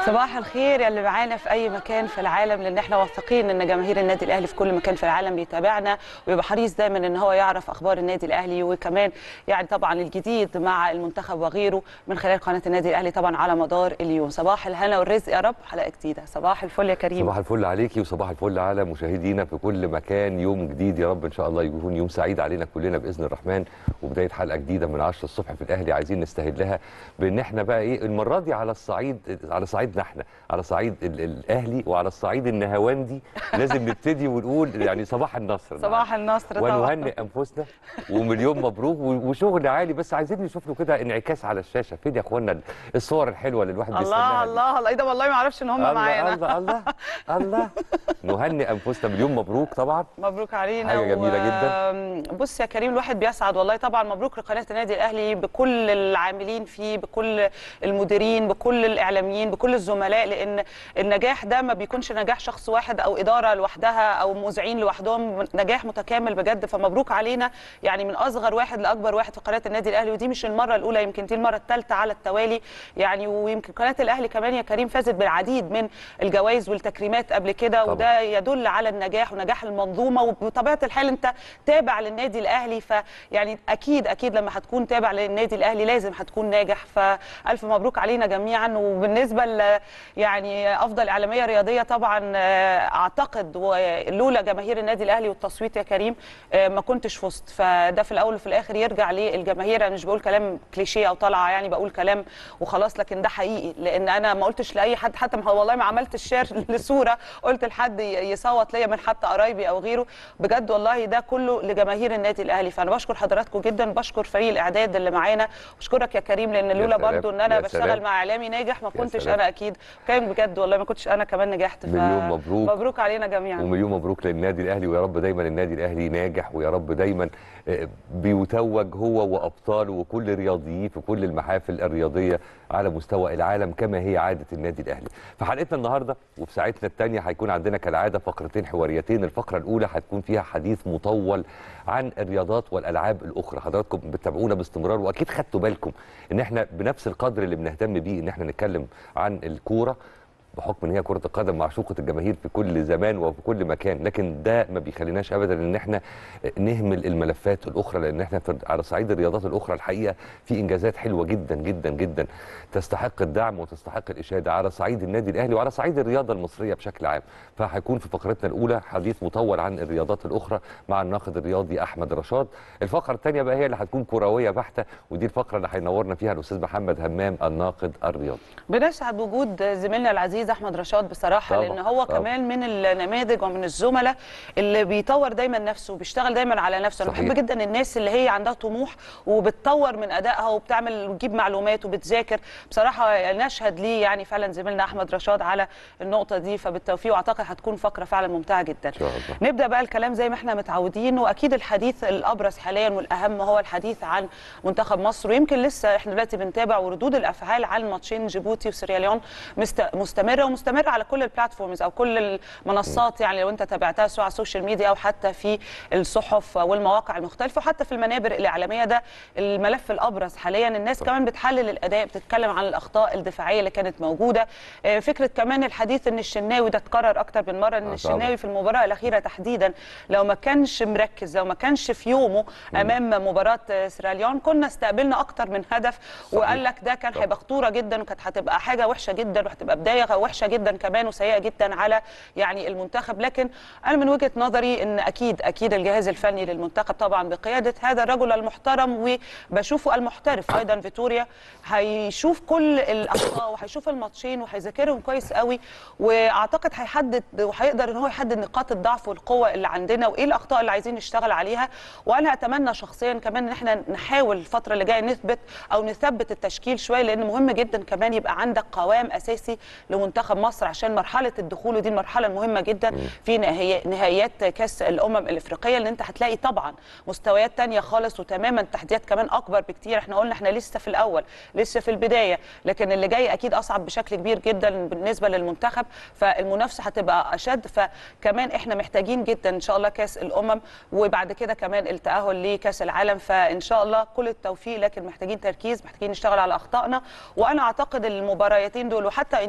صباح الخير يا اللي معانا في اي مكان في العالم لان احنا واثقين ان جماهير النادي الاهلي في كل مكان في العالم بيتابعنا ويبقى حريص دايما ان هو يعرف اخبار النادي الاهلي وكمان يعني طبعا الجديد مع المنتخب وغيره من خلال قناه النادي الاهلي طبعا على مدار اليوم صباح الهنا والرزق يا رب حلقه جديده صباح الفل يا كريم صباح الفل عليكي وصباح الفل على مشاهدينا في كل مكان يوم جديد يا رب ان شاء الله يكون يوم سعيد علينا كلنا باذن الرحمن وبدايه حلقه جديده من 10 الصبح في الاهلي عايزين نستهد لها بان احنا بقى ايه المره دي على الصعيد على صعيدنا احنا على صعيد ال- الاهلي وعلى الصعيد النهواندي لازم نبتدي ونقول يعني صباح النصر صباح النصر طبعا ونهنئ انفسنا ومليون مبروك و- وشغل عالي بس عايزين نشوف له كده انعكاس على الشاشه فين يا اخوانا الصور الحلوه اللي الواحد الله بيستناها دي؟ الله الله ايه ده والله ما اعرفش ان هم الله معانا الله الله الله نهنئ انفسنا مليون مبروك طبعا مبروك علينا حاجة جميلة جدا بص يا كريم الواحد بيسعد والله طبعا مبروك لقناه النادي الاهلي بكل العاملين فيه بكل المديرين بكل الاعلاميين بكل الزملاء لان النجاح ده ما بيكونش نجاح شخص واحد او اداره لوحدها او مذيعين لوحدهم نجاح متكامل بجد فمبروك علينا يعني من اصغر واحد لاكبر واحد في قناه النادي الاهلي ودي مش المره الاولى يمكن دي المره الثالثه على التوالي يعني ويمكن قناه الاهلي كمان يا كريم فازت بالعديد من الجوائز والتكريمات قبل كده طبعاً. وده يدل على النجاح ونجاح المنظومه وبطبيعه الحال انت تابع للنادي الاهلي فيعني اكيد اكيد لما هتكون تابع للنادي الاهلي لازم هتكون ناجح فالف مبروك علينا جميعا وبالنسبه ل يعني افضل اعلاميه رياضيه طبعا آه، اعتقد ولولا جماهير النادي الاهلي والتصويت يا كريم آه، ما كنتش فزت فده في الاول وفي الاخر يرجع للجماهير انا مش بقول كلام كليشيه او طالعه يعني بقول كلام وخلاص لكن ده حقيقي لان انا ما قلتش لاي حد حتى ما والله ما عملتش شير لصوره قلت لحد ي- يصوت ليا من حتى قرايبي او غيره بجد والله ده كله لجماهير النادي الاهلي فانا بشكر حضراتكم جدا بشكر فريق الاعداد اللي معانا بشكرك يا كريم لان لولا سلام، برضو ان انا يا بشتغل سلام. مع اعلامي ناجح ما يا كنتش سلام. انا اكيد كان بجد والله ما كنتش انا كمان نجحت ف... مليون مبروك. مبروك علينا جميعا ومليون مبروك للنادي الاهلي ويا رب دايما النادي الاهلي ناجح ويا رب دايما آه، بيتوج هو وابطاله وكل رياضيين في كل المحافل الرياضيه على مستوى العالم كما هي عاده النادي الاهلي. في حلقتنا النهارده وفي ساعتنا الثانيه هيكون عندنا كالعاده فقرتين حواريتين، الفقره الاولى هتكون فيها حديث مطول عن الرياضات والالعاب الاخرى، حضراتكم بتتابعونا باستمرار واكيد خدتوا بالكم ان احنا بنفس القدر اللي بنهتم بيه ان احنا نتكلم عن الكوره بحكم ان هي كره القدم معشوقه الجماهير في كل زمان وفي كل مكان لكن ده ما بيخليناش ابدا ان احنا نهمل الملفات الاخرى لان احنا في على صعيد الرياضات الاخرى الحقيقه في انجازات حلوه جدا جدا جدا تستحق الدعم وتستحق الاشاده على صعيد النادي الاهلي وعلى صعيد الرياضه المصريه بشكل عام فهيكون في فقرتنا الاولى حديث مطول عن الرياضات الاخرى مع الناقد الرياضي احمد رشاد الفقره الثانيه بقى هي اللي هتكون كرويه بحته ودي الفقره اللي هينورنا فيها الاستاذ محمد همام الناقد الرياضي بنسعد وجود زميلنا العزيز احمد رشاد بصراحه طبعاً، لان هو طبعاً. كمان من النماذج ومن الزملاء اللي بيطور دايما نفسه وبيشتغل دايما على نفسه انا صحيح. بحب جدا الناس اللي هي عندها طموح وبتطور من ادائها وبتعمل وتجيب معلومات وبتذاكر بصراحه نشهد ليه يعني فعلا زميلنا احمد رشاد على النقطه دي فبالتوفيق واعتقد هتكون فقره فعلا ممتعه جدا ان شاء الله نبدا بقى الكلام زي ما احنا متعودين واكيد الحديث الابرز حاليا والاهم هو الحديث عن منتخب مصر ويمكن لسه احنا دلوقتي بنتابع وردود الافعال عن ماتشين جيبوتي وسيراليون مست- مستمره ومستمره على كل البلاتفورمز او كل المنصات يعني لو انت تابعتها سواء على السوشيال ميديا او حتى في الصحف والمواقع المختلفه وحتى في المنابر الاعلاميه ده الملف الابرز حاليا الناس كمان بتحلل الاداء بتتكلم عن الاخطاء الدفاعيه اللي كانت موجوده آه، فكره كمان الحديث ان الشناوي ده اتكرر اكتر من مره ان طبعاً. الشناوي في المباراه الاخيره تحديدا لو ما كانش مركز لو ما كانش في يومه امام مباراه آه، سيراليون كنا استقبلنا اكتر من هدف وقال لك ده كان طبعاً. هيبقى خطوره جدا وكانت هتبقى حاجه وحشه جدا وهتبقى بدايه وحشه جدا كمان وسيئه جدا على يعني المنتخب لكن انا من وجهه نظري ان اكيد اكيد الجهاز الفني للمنتخب طبعا بقياده هذا الرجل المحترم وبشوفه المحترف ايضا فيتوريا هيشوف كل الاخطاء وهيشوف الماتشين وهيذاكرهم كويس قوي واعتقد هيحدد وهيقدر ان هو يحدد نقاط الضعف والقوه اللي عندنا وايه الاخطاء اللي عايزين نشتغل عليها وانا اتمنى شخصيا كمان ان احنا نحاول الفتره اللي جايه نثبت او نثبت التشكيل شويه لان مهم جدا كمان يبقى عندك قوام اساسي لمنتخب مصر عشان مرحله الدخول ودي المرحله المهمه جدا في نهاية- نهائيات كاس الامم الافريقيه اللي انت هتلاقي طبعا مستويات تانية خالص وتماما تحديات كمان اكبر بكتير احنا قلنا احنا لسه في الاول لسه في البدايه لكن اللي جاي اكيد اصعب بشكل كبير جدا بالنسبه للمنتخب فالمنافسه هتبقى اشد فكمان احنا محتاجين جدا ان شاء الله كاس الامم وبعد كده كمان التاهل لكاس العالم فان شاء الله كل التوفيق لكن محتاجين تركيز محتاجين نشتغل على اخطائنا وانا اعتقد المباريتين دول وحتى ان كان في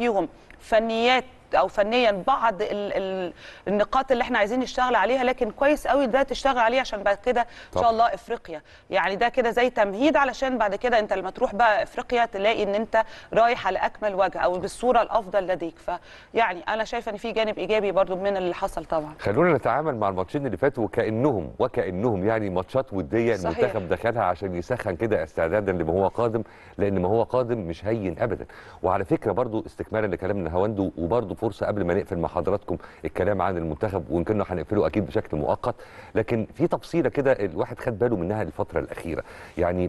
فيهم فنيات او فنيا بعض ال ال النقاط اللي احنا عايزين نشتغل عليها لكن كويس قوي ده تشتغل عليه عشان بعد كده ان شاء طبعا. الله افريقيا يعني ده كده زي تمهيد علشان بعد كده انت لما تروح بقى افريقيا تلاقي ان انت رايح على اكمل وجه او بالصوره الافضل لديك فيعني انا شايفه ان في جانب ايجابي برضو من اللي حصل طبعا خلونا نتعامل مع الماتشين اللي فاتوا وكانهم وكانهم يعني ماتشات وديه صحيح. المنتخب دخلها عشان يسخن كده استعدادا لما هو قادم لان ما هو قادم مش هين ابدا وعلى فكره برضو استكمالا لكلام نهاوندو وبرضو فرصه قبل ما نقفل مع حضراتكم الكلام عن المنتخب وان كنا هنقفله اكيد بشكل مؤقت لكن في تفصيله كده الواحد خد باله منها الفتره الاخيره يعني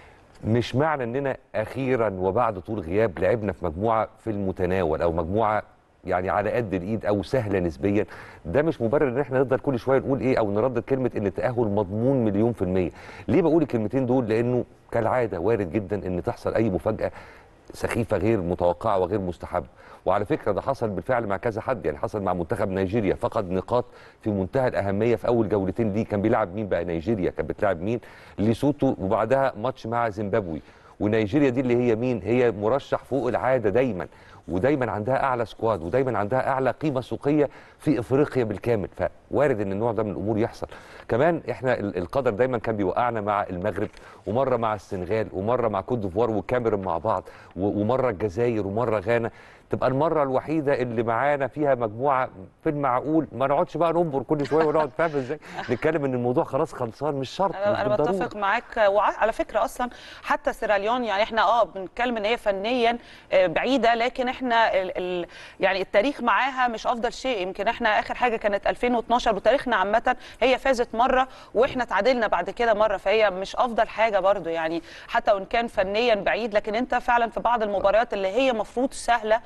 مش معنى اننا اخيرا وبعد طول غياب لعبنا في مجموعه في المتناول او مجموعه يعني على قد الايد او سهله نسبيا ده مش مبرر ان احنا نفضل كل شويه نقول ايه او نردد كلمه ان التاهل مضمون مليون في الميه ليه بقول الكلمتين دول لانه كالعاده وارد جدا ان تحصل اي مفاجاه سخيفه غير متوقعه وغير مستحبه وعلى فكره ده حصل بالفعل مع كذا حد يعني حصل مع منتخب نيجيريا فقد نقاط في منتهى الاهميه في اول جولتين ليه كان بيلعب مين بقى نيجيريا كانت بتلعب مين ليسوتو وبعدها ماتش مع زيمبابوي ونيجيريا دي اللي هي مين هي مرشح فوق العاده دايما ودايما عندها اعلى سكواد ودايما عندها اعلى قيمه سوقيه في افريقيا بالكامل فوارد ان النوع ده من الامور يحصل كمان احنا ال- القدر دايما كان بيوقعنا مع المغرب ومره مع السنغال ومره مع كوت ديفوار والكاميرون مع بعض و- ومره الجزائر ومره غانا تبقى المره الوحيده اللي معانا فيها مجموعه في المعقول ما نقعدش بقى ننبر كل شويه ونقعد فاهم ازاي نتكلم ان الموضوع خلاص خلصان مش شرط انا مش انا بالضرورة. بتفق معاك وعلى فكره اصلا حتى سيراليون يعني احنا اه بنتكلم ان هي فنيا آه، بعيده لكن احنا ال ال يعني التاريخ معاها مش افضل شيء يمكن احنا اخر حاجه كانت 2012 وتاريخنا عامه هي فازت مره واحنا تعادلنا بعد كده مره فهي مش افضل حاجه برضو يعني حتى وان كان فنيا بعيد لكن انت فعلا في بعض المباريات اللي هي مفروض سهله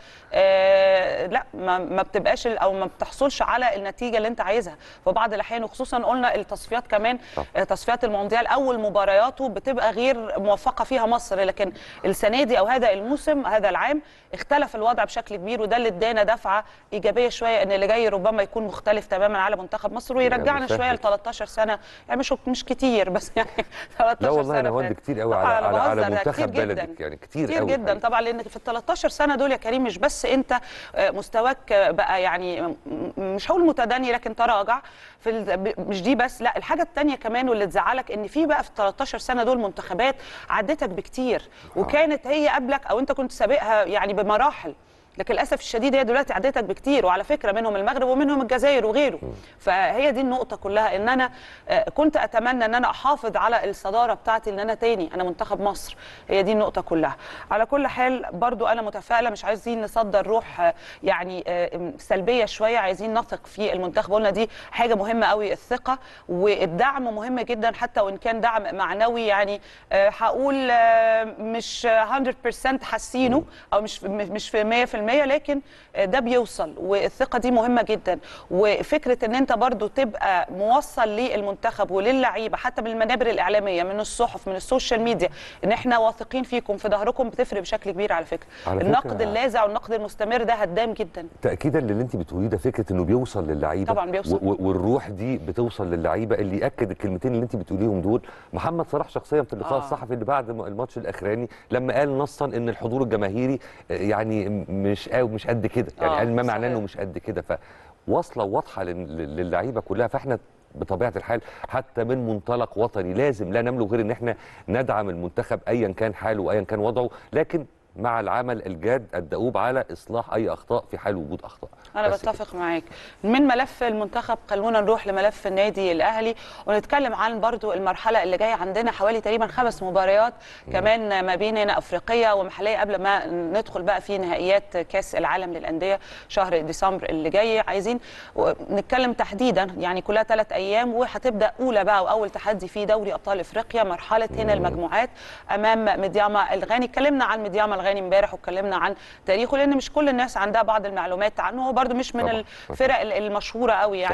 آه لا ما, ما بتبقاش ال- او ما بتحصلش على النتيجه اللي انت عايزها في بعض الاحيان وخصوصا قلنا التصفيات كمان طبعا. آه، تصفيات المونديال اول مبارياته بتبقى غير موفقه فيها مصر لكن السنه دي او هذا الموسم هذا العام اختلف الوضع بشكل كبير وده اللي ادانا دفعه ايجابيه شويه ان اللي جاي ربما يكون مختلف تماما على منتخب مصر ويرجعنا مسهل. شويه ل 13 سنه يعني مش مش كتير بس يعني 13 لا والله سنه انا هوند فاتت. كتير قوي طبعاً على أنا على, على بهزر، ده منتخب كتير بلدك جداً. يعني كتير, كتير قوي جدا الحقيقة. طبعا لان في ال 13 سنه دول يا كريم مش بس انت آه، مستواك آه، بقى يعني م- مش هقول متدني لكن تراجع في ال- ب- مش دي بس لا الحاجه الثانيه كمان واللي تزعلك ان في بقى في ال 13 سنه دول منتخبات عدتك بكتير وكانت هي قبلك او انت كنت سابقها يعني بمراحل لكن للاسف الشديد هي دلوقتي عدتك بكتير وعلى فكره منهم المغرب ومنهم الجزائر وغيره فهي دي النقطه كلها ان انا آه، كنت اتمنى ان انا احافظ على الصداره بتاعتي ان انا تاني انا منتخب مصر هي دي النقطه كلها على كل حال برضو انا متفائله مش عايزين نصدر روح آه، يعني آه، سلبيه شويه عايزين نثق في المنتخب قلنا دي حاجه مهمه قوي الثقه والدعم مهم جدا حتى وان كان دعم معنوي يعني آه، هقول آه، مش 100% حاسينه او مش مش في 100% لكن آه، ده بيوصل والثقه دي مهمه جدا وفكره ان انت برضو تبقى موصل للمنتخب وللعيبه حتى من المنابر الاعلاميه من الصحف من السوشيال ميديا ان احنا واثقين فيكم في ظهركم بتفرق بشكل كبير على فكره على فكرة- النقد اللاذع والنقد المستمر ده هدام جدا تاكيدا للي انت بتقوليه ده فكره انه بيوصل للعيبه طبعاً بيوصل. و- و- والروح دي بتوصل للعيبه اللي ياكد الكلمتين اللي انت بتقوليهم دول محمد صلاح شخصيا في اللقاء آه. الصحفي اللي بعد م- الماتش الاخراني لما قال نصا ان الحضور الجماهيري آه، يعني مش قوي مش قد كده يعني آه، قال ما معناه صحيح. انه مش قد كده فواصله واضحه لل- لل- للعيبه كلها فاحنا بطبيعه الحال حتى من منطلق وطني لازم لا نملك غير ان احنا ندعم المنتخب ايا كان حاله وايا كان وضعه لكن مع العمل الجاد الدؤوب على اصلاح اي اخطاء في حال وجود اخطاء انا بس كده. بتفق معاك من ملف المنتخب خلونا نروح لملف النادي الاهلي ونتكلم عن برضو المرحله اللي جايه عندنا حوالي تقريبا خمس مباريات كمان ما بين هنا افريقيه ومحليه قبل ما ندخل بقى في نهائيات كاس العالم للانديه شهر ديسمبر اللي جاي عايزين نتكلم تحديدا يعني كلها ثلاث ايام وهتبدا اولى بقى واول تحدي في دوري ابطال افريقيا مرحله هنا المجموعات امام مدياما الغاني اتكلمنا عن مدياما الغاني امبارح واتكلمنا عن تاريخه لان مش كل الناس عندها بعض المعلومات عنه هو برده مش من طبعاً. الفرق ال- المشهوره قوي يعني صحيح.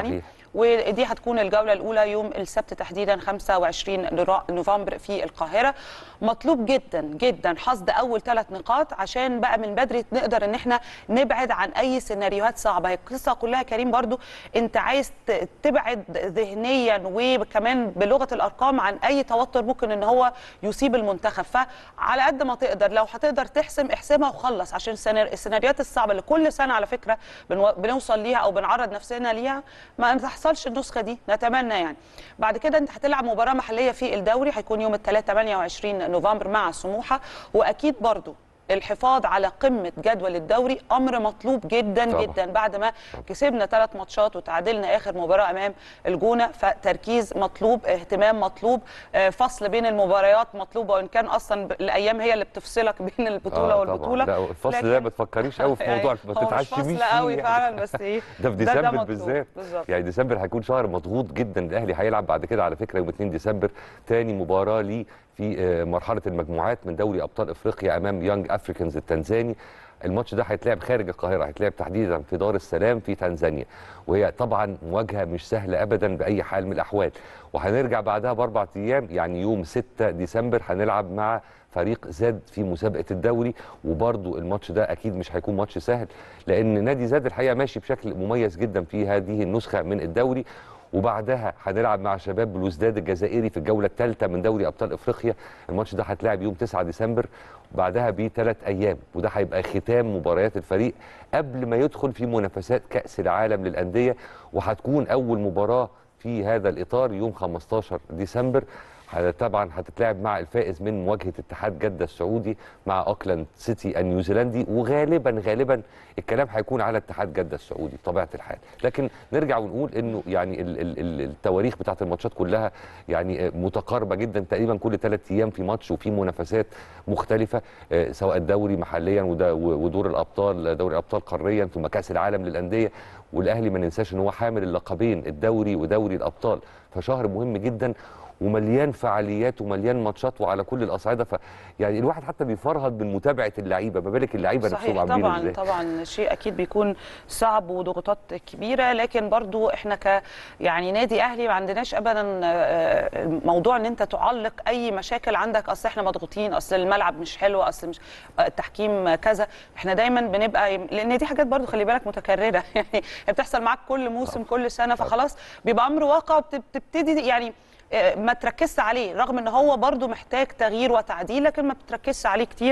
ودي هتكون الجوله الاولى يوم السبت تحديدا 25 نرا- نوفمبر في القاهره مطلوب جدا جدا حصد اول ثلاث نقاط عشان بقى من بدري نقدر ان احنا نبعد عن اي سيناريوهات صعبه هي القصه كلها كريم برضو انت عايز ت- تبعد ذهنيا وكمان بلغه الارقام عن اي توتر ممكن ان هو يصيب المنتخب فعلى قد ما تقدر لو هتقدر تحسم احسمها وخلص عشان السينار- السيناريوهات الصعبه اللي كل سنه على فكره بنو- بنوصل ليها او بنعرض نفسنا ليها ما تحصلش النسخه دي نتمنى يعني بعد كده انت هتلعب مباراه محليه في الدوري هيكون يوم الثلاث 28 نوفمبر مع سموحه واكيد برضو الحفاظ على قمه جدول الدوري امر مطلوب جدا طبعا. جدا بعد ما كسبنا ثلاث ماتشات وتعادلنا اخر مباراه امام الجونه فتركيز مطلوب اهتمام مطلوب آه، فصل بين المباريات مطلوب وان كان اصلا ب- الايام هي اللي بتفصلك بين البطوله آه، والبطوله طبعا. لا الفصل لكن- ده ما تفكريش قوي في يعني موضوع ما هو مش تتعشميش فصل فيه قوي يعني. فعلا بس ايه ده في ده- ده ديسمبر مطلوب. بالذات بالظبط يعني ديسمبر هيكون شهر مضغوط جدا الاهلي هيلعب بعد كده على فكره يوم 2 ديسمبر تاني مباراه ليه في آه، مرحله المجموعات من دوري ابطال افريقيا امام يانج افريكانز التنزاني الماتش ده هيتلعب خارج القاهره هيتلعب تحديدا في دار السلام في تنزانيا وهي طبعا مواجهه مش سهله ابدا باي حال من الاحوال وهنرجع بعدها باربع ايام يعني يوم 6 ديسمبر هنلعب مع فريق زاد في مسابقه الدوري وبرضو الماتش ده اكيد مش هيكون ماتش سهل لان نادي زاد الحقيقه ماشي بشكل مميز جدا في هذه النسخه من الدوري وبعدها هنلعب مع شباب بلوزداد الجزائري في الجوله الثالثه من دوري ابطال افريقيا الماتش ده هتلعب يوم 9 ديسمبر بعدها بثلاث ايام وده هيبقى ختام مباريات الفريق قبل ما يدخل في منافسات كاس العالم للانديه وهتكون اول مباراه في هذا الاطار يوم 15 ديسمبر ه- طبعا هتتلعب مع الفائز من مواجهه اتحاد جده السعودي مع اوكلاند سيتي النيوزيلندي وغالبا غالبا الكلام هيكون على اتحاد جده السعودي بطبيعه الحال لكن نرجع ونقول انه يعني ال ال ال التواريخ بتاعت الماتشات كلها يعني آه، متقاربه جدا تقريبا كل ثلاث ايام في ماتش وفي منافسات مختلفه آه، سواء الدوري محليا وده- و- ودور الابطال دوري الابطال قاريا ثم كاس العالم للانديه والاهلي ما ننساش ان هو حامل اللقبين الدوري ودوري الابطال فشهر مهم جدا ومليان فعاليات ومليان ماتشات وعلى كل الاصعده ف يعني الواحد حتى بيفرهد من متابعه اللعيبه ما بالك اللعيبه نفسهم صحيح عاملين طبعا ازاي طبعا شيء اكيد بيكون صعب وضغوطات كبيره لكن برضو احنا ك يعني نادي اهلي ما عندناش ابدا آه، موضوع ان انت تعلق اي مشاكل عندك اصل احنا مضغوطين اصل الملعب مش حلو اصل مش آه، التحكيم كذا احنا دايما بنبقى لان دي حاجات برضو خلي بالك متكرره يعني هي بتحصل معاك كل موسم كل سنه فخلاص بيبقى امر واقع وبتبتدي يعني آه، ما تركزش عليه رغم ان هو برضو محتاج تغيير وتعديل لكن ما بتركزش عليه كتير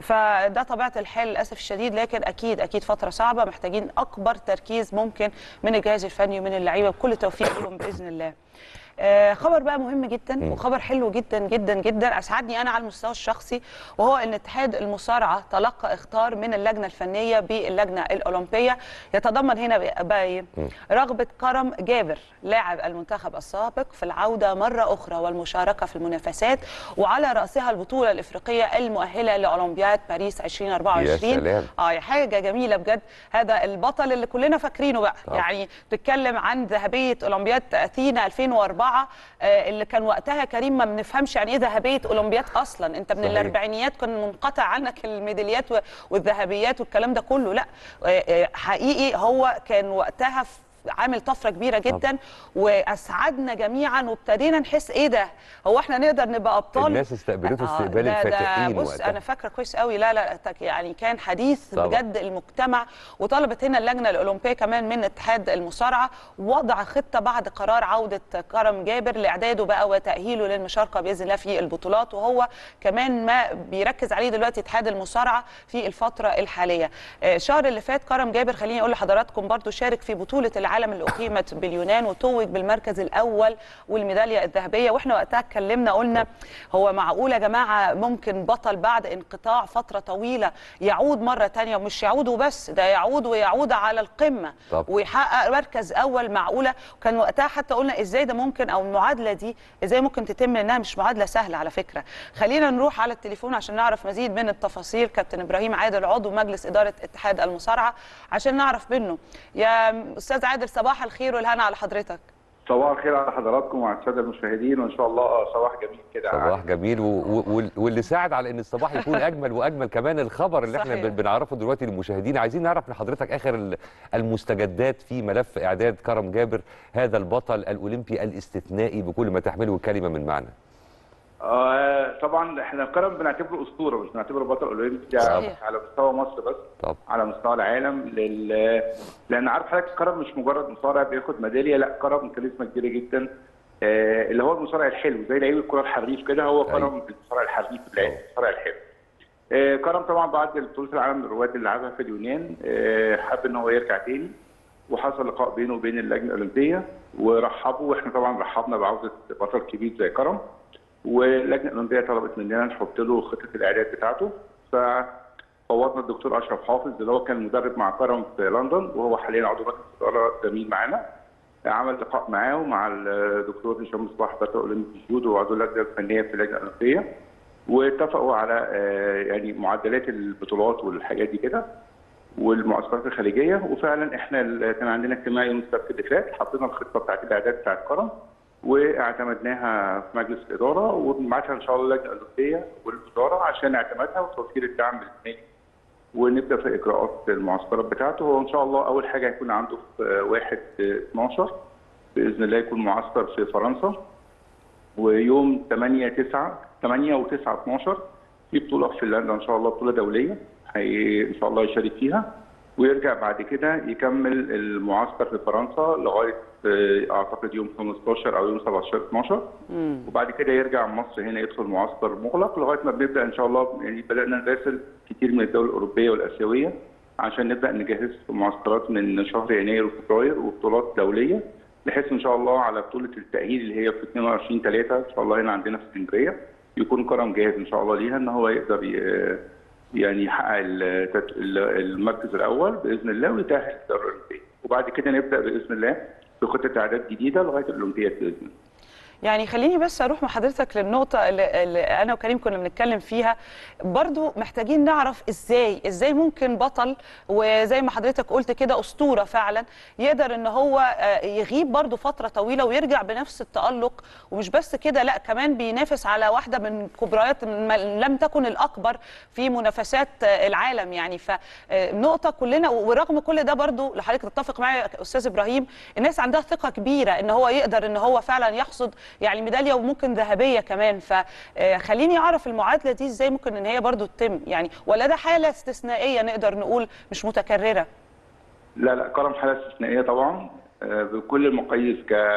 فده طبيعه الحال للاسف الشديد لكن اكيد اكيد فتره صعبه محتاجين اكبر تركيز ممكن من الجهاز الفني ومن اللعيبه بكل توفيق لهم باذن الله آه، خبر بقى مهم جدا وخبر حلو جدا جدا جدا اسعدني انا على المستوى الشخصي وهو ان اتحاد المصارعه تلقى اختار من اللجنه الفنيه باللجنه الاولمبيه يتضمن هنا بقى إيه؟ رغبه كرم جابر لاعب المنتخب السابق في العوده مره اخرى والمشاركه في المنافسات وعلى راسها البطوله الافريقيه المؤهله لاولمبياد باريس 2024 يا سلام. اه حاجه جميله بجد هذا البطل اللي كلنا فاكرينه بقى طبعا. يعني بتتكلم عن ذهبيه اولمبياد اثينا 2004 آه، اللي كان وقتها كريم ما بنفهمش يعني ايه ذهبيه اولمبياد اصلا انت من صحيح. الاربعينيات كان منقطع عنك الميداليات و- والذهبيات والكلام ده كله لا آه، آه، حقيقي هو كان وقتها في عامل طفره كبيره جدا واسعدنا جميعا وابتدينا نحس ايه ده هو احنا نقدر نبقى ابطال الناس استقبلته آه، استقبال ده- ده الفاتحين بص وقتها. انا فاكره كويس قوي لا لا تك- يعني كان حديث طبعا. بجد المجتمع وطلبت هنا اللجنه الاولمبيه كمان من اتحاد المصارعه وضع خطه بعد قرار عوده كرم جابر لاعداده بقى وتاهيله للمشاركه باذن الله في البطولات وهو كمان ما بيركز عليه دلوقتي اتحاد المصارعه في الفتره الحاليه آه، الشهر اللي فات كرم جابر خليني اقول لحضراتكم برضو شارك في بطوله العالم اللي اقيمت باليونان وتوج بالمركز الاول والميداليه الذهبيه واحنا وقتها اتكلمنا قلنا هو معقول يا جماعه ممكن بطل بعد انقطاع فتره طويله يعود مره تانية ومش يعود وبس ده يعود ويعود على القمه طب. ويحقق مركز اول معقوله وكان وقتها حتى قلنا ازاي ده ممكن او المعادله دي ازاي ممكن تتم لانها مش معادله سهله على فكره خلينا نروح على التليفون عشان نعرف مزيد من التفاصيل كابتن ابراهيم عادل عضو مجلس اداره اتحاد المصارعه عشان نعرف منه يا استاذ عادل صباح الخير والهنا على حضرتك صباح الخير على حضراتكم وعلى الساده المشاهدين وان شاء الله صباح جميل كده صباح جميل و... و... واللي ساعد على ان الصباح يكون اجمل واجمل كمان الخبر اللي احنا صحيح. بن- بنعرفه دلوقتي للمشاهدين عايزين نعرف من حضرتك اخر ال- المستجدات في ملف اعداد كرم جابر هذا البطل الاولمبي الاستثنائي بكل ما تحمله الكلمه من معنى آه طبعا احنا كرم بنعتبره اسطوره مش بنعتبره بطل اولمبي ده صحيح. على مستوى مصر بس طب على مستوى العالم لل... لان عارف حضرتك كرم مش مجرد مصارع بياخد ميداليه لا كرم كاريزما كبيره جدا آه اللي هو المصارع الحلو زي لعيب الكره الحريف كده هو أيوة. كرم المصارع الحريف اللعيب المصارع الحلو آه كرم طبعا بعد بطوله العالم للرواد اللي لعبها في اليونان آه حب ان هو يرجع تاني وحصل لقاء بينه وبين اللجنه الاولمبيه ورحبوا واحنا طبعا رحبنا بعوده بطل كبير زي كرم واللجنه الاولمبيه طلبت مننا نحط له خطه الاعداد بتاعته ففوضنا الدكتور اشرف حافظ اللي هو كان مدرب مع كرم في لندن وهو حاليا عضو مجلس اداره زميل معانا عمل لقاء معاه ومع الدكتور هشام مصباح بطل اولمبي جودو وعضو اللجنه الفنيه في اللجنه الاولمبيه واتفقوا على آه، يعني معدلات البطولات والحاجات دي كده والمعسكرات الخليجيه وفعلا احنا ال- كان عندنا اجتماع يوم السبت اللي فات حطينا الخطه بتاعت الاعداد بتاعت كرم واعتمدناها في مجلس الاداره وبنبعتها ان شاء الله اللجنه الاولمبيه والاداره عشان اعتمادها وتوفير الدعم للنادي ونبدا في اجراءات المعسكرات بتاعته هو ان شاء الله اول حاجه هيكون عنده في 1 12 باذن الله يكون معسكر في فرنسا ويوم 8 9 8 و9 12 في بطوله في فنلندا ان شاء الله بطوله دوليه هي ان شاء الله يشارك فيها ويرجع بعد كده يكمل المعسكر في فرنسا لغايه آه، اعتقد يوم 15 او يوم 17 12 وبعد كده يرجع مصر هنا يدخل معسكر مغلق لغايه ما بنبدا ان شاء الله يعني بدانا نراسل كتير من الدول الاوروبيه والاسيويه عشان نبدا نجهز في معسكرات من شهر يناير وفبراير وبطولات دوليه بحيث ان شاء الله على بطوله التاهيل اللي هي في 22 3 ان شاء الله هنا عندنا في اسكندريه يكون كرم جاهز ان شاء الله ليها ان هو يقدر ي- يعني يحقق التت- المركز الاول باذن الله ويتاهل للدوري الاولمبي وبعد كده نبدا باذن الله بخطه اعداد جديده لغايه الاولمبياد باذن الله يعني خليني بس اروح مع حضرتك للنقطه اللي, اللي انا وكريم كنا بنتكلم فيها برضو محتاجين نعرف ازاي ازاي ممكن بطل وزي ما حضرتك قلت كده اسطوره فعلا يقدر ان هو آه، يغيب برضو فتره طويله ويرجع بنفس التالق ومش بس كده لا كمان بينافس على واحده من كبريات ما لم تكن الاكبر في منافسات آه، العالم يعني فنقطه كلنا ورغم كل ده برضو لحضرتك تتفق معايا يا استاذ ابراهيم الناس عندها ثقه كبيره ان هو يقدر ان هو فعلا يحصد يعني ميداليه وممكن ذهبيه كمان فخليني اعرف المعادله دي ازاي ممكن ان هي برضو تتم يعني ولا ده حاله استثنائيه نقدر نقول مش متكرره لا لا كرم حاله استثنائيه طبعا آه، بكل المقاييس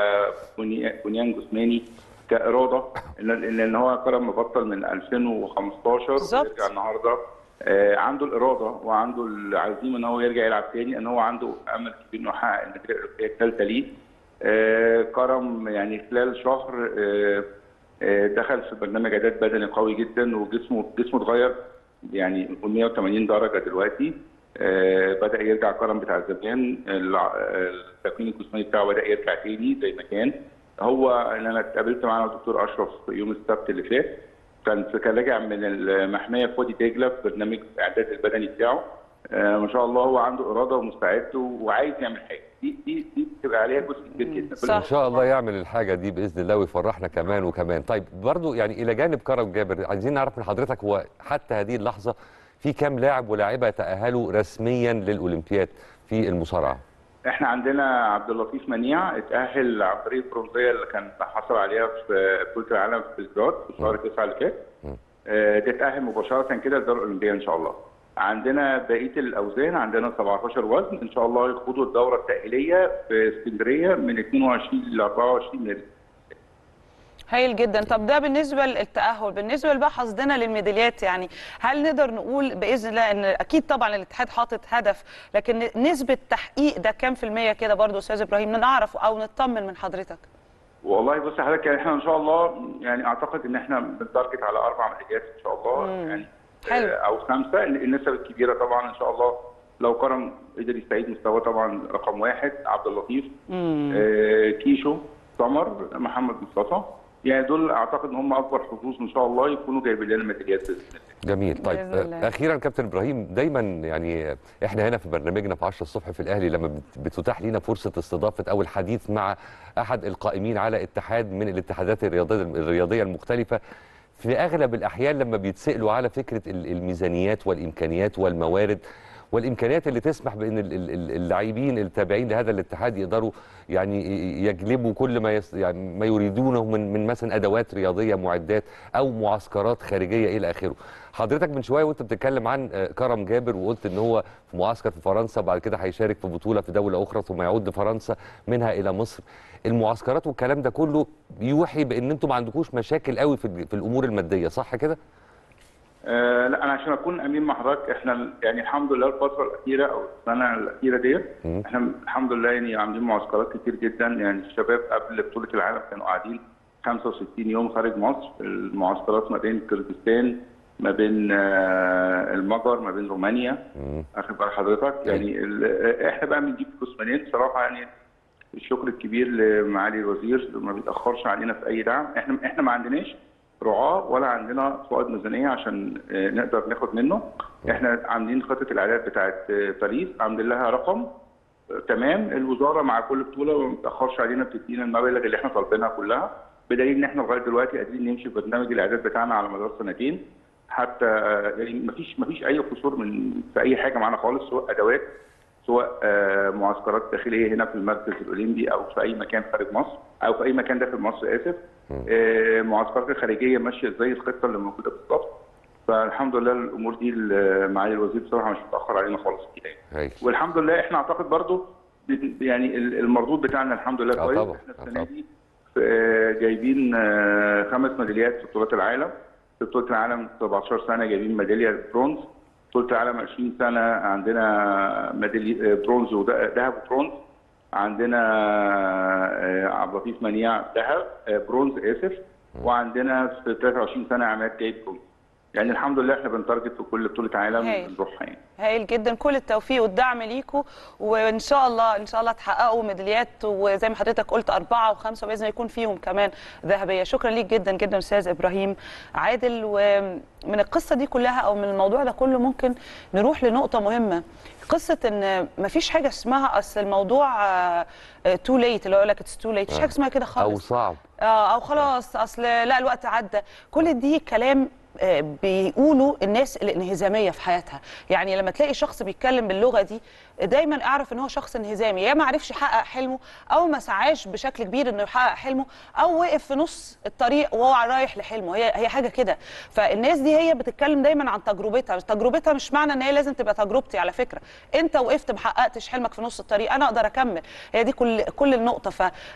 كبنيان جسماني كاراده لان لأن هو كرم مبطل من 2015 بالظبط. ويرجع النهارده آه، عنده الاراده وعنده العزيمه ان هو يرجع يلعب تاني ان هو عنده امل كبير انه يحقق النتيجه الاولمبيه الثالثه ليه آه، كرم يعني خلال شهر آه، آه، دخل في برنامج اعداد بدني قوي جدا وجسمه جسمه اتغير يعني 180 درجه دلوقتي آه، بدا يرجع كرم بتاع زمان الع- التكوين الجسماني بتاعه بدا يرجع تاني زي ما كان هو انا اتقابلت معانا الدكتور اشرف يوم السبت اللي فات كان كان راجع من المحميه في وادي دجله في برنامج الاعداد البدني بتاعه آه ما شاء الله هو عنده اراده ومستعد وعايز يعمل حاجه دي دي دي بتبقى عليها جزء كبير جدا صح. ان شاء الله يعمل الحاجه دي باذن الله ويفرحنا كمان وكمان طيب برضو يعني الى جانب كرم جابر عايزين نعرف من حضرتك هو حتى هذه اللحظه في كام لاعب ولاعبه تاهلوا رسميا للاولمبياد في المصارعه احنا عندنا عبد اللطيف منيع اتاهل عن طريق البرونزيه اللي كان حصل عليها في بطوله العالم في بلجراد في شهر 9 اللي فات مم. آه، ده اتاهل مباشره كده للدوري الاولمبيه ان شاء الله عندنا بقيه الاوزان عندنا 17 وزن ان شاء الله يخوضوا الدوره التاهيليه في اسكندريه من 22 ل 24 مارس هايل جدا طب ده بالنسبه للتاهل بالنسبه بقى حصدنا للميداليات يعني هل نقدر نقول باذن الله ان اكيد طبعا الاتحاد حاطط هدف لكن نسبه تحقيق ده كام في الميه كده برضو استاذ ابراهيم نعرف او نطمن من حضرتك والله بص حضرتك يعني احنا ان شاء الله يعني اعتقد ان احنا بنتارجت على اربع ميداليات ان شاء الله مم. يعني حلو. آه، او خمسه النسب الكبيره طبعا ان شاء الله لو كرم قدر يستعيد مستواه طبعا رقم واحد عبد اللطيف مم. آه، كيشو سمر محمد مصطفى يعني دول اعتقد ان هم اكبر حظوظ ان شاء الله يكونوا جايبين لنا ميداليات باذن الله جميل طيب بإذن الله. آه، اخيرا كابتن ابراهيم دايما يعني احنا هنا في برنامجنا في 10 الصبح في الاهلي لما بت- بتتاح لينا فرصه استضافه او الحديث مع احد القائمين على اتحاد من الاتحادات الرياضيه الرياضيه المختلفه في اغلب الاحيان لما بيتسالوا على فكره ال- الميزانيات والامكانيات والموارد والامكانيات اللي تسمح بان ال- ال- ال- اللاعبين التابعين لهذا الاتحاد يقدروا يعني ي- يجلبوا كل ما يس يعني ما يريدونه من من مثلا ادوات رياضيه معدات او معسكرات خارجيه الى اخره. حضرتك من شويه وانت بتتكلم عن آه، كرم جابر وقلت ان هو في معسكر في فرنسا بعد كده هيشارك في بطوله في دوله اخرى ثم يعود لفرنسا منها الى مصر. المعسكرات والكلام ده كله يوحي بان انتم ما عندكوش مشاكل قوي في ال- في الامور الماديه صح كده؟ آه لا انا عشان اكون امين مع حضرتك احنا ال- يعني الحمد لله الفتره الاخيره او السنه الاخيره ديت مم. احنا الحمد لله يعني عاملين معسكرات كتير جدا يعني الشباب قبل بطوله العالم كانوا قاعدين 65 يوم خارج مصر المعسكرات ما بين كردستان ما بين آه، المجر ما بين رومانيا مم. اخد بال حضرتك يعني ال- احنا بقى بنجيب فلوس منين بصراحه يعني الشكر الكبير لمعالي الوزير ما بيتاخرش علينا في اي دعم احنا احنا ما عندناش رعاه ولا عندنا فوائد ميزانيه عشان آه، نقدر ناخد منه احنا عاملين خطه الاعداد بتاعت آه، باريس عاملين لها رقم آه، تمام الوزاره مع كل بطوله ما بتاخرش علينا بتدينا المبالغ اللي احنا طالبينها كلها بدليل ان احنا لغايه دلوقتي قادرين نمشي ببرنامج الاعداد بتاعنا على مدار سنتين حتى آه، يعني ما فيش ما فيش اي قصور من في اي حاجه معانا خالص سواء ادوات سواء آه، معسكرات داخليه هنا في المركز الاولمبي او في اي مكان خارج مصر او في اي مكان داخل مصر اسف آه، معسكرات الخارجيه ماشيه زي الخطه اللي موجوده بالظبط فالحمد لله الامور دي ال- معالي الوزير بصراحه مش متاخر علينا خالص فيها يعني. هايل والحمد لله احنا اعتقد برضو ب- يعني ال- المردود بتاعنا الحمد لله آه كويس طبعا، احنا آه السنه طبعا. دي آه، جايبين آه، خمس ميداليات في بطولات العالم في بطوله العالم 17 سنه جايبين ميداليه برونز بطوله العالم 20 سنه عندنا ميداليه برونز وذهب وبرونز عندنا آه، عبد اللطيف منيع ذهب آه، برونز اسف وعندنا في 23 سنه عماد جايب برونز يعني الحمد لله احنا بنتارجت في كل بطوله عالم هايل. بنروحها يعني هايل جدا كل التوفيق والدعم ليكوا وان شاء الله ان شاء الله تحققوا ميداليات وزي ما حضرتك قلت اربعه وخمسه باذن الله يكون فيهم كمان ذهبيه شكرا ليك جدا جدا استاذ ابراهيم عادل ومن القصه دي كلها او من الموضوع ده كله ممكن نروح لنقطه مهمه قصه ان مفيش حاجه اسمها اصل الموضوع تو ليت اللي هو يقول لك اتس تو ليت مفيش حاجه اسمها كده خالص او صعب اه او خلاص اصل لا الوقت عدى كل دي كلام آه، بيقولوا الناس الانهزاميه في حياتها يعني لما تلاقي شخص بيتكلم باللغه دي دايما اعرف ان هو شخص انهزامي يا ما عرفش يحقق حلمه او ما سعاش بشكل كبير انه يحقق حلمه او وقف في نص الطريق وهو رايح لحلمه هي هي حاجه كده فالناس دي هي بتتكلم دايما عن تجربتها تجربتها مش معنى ان هي لازم تبقى تجربتي على فكره انت وقفت ما حققتش حلمك في نص الطريق انا اقدر اكمل هي دي كل كل النقطه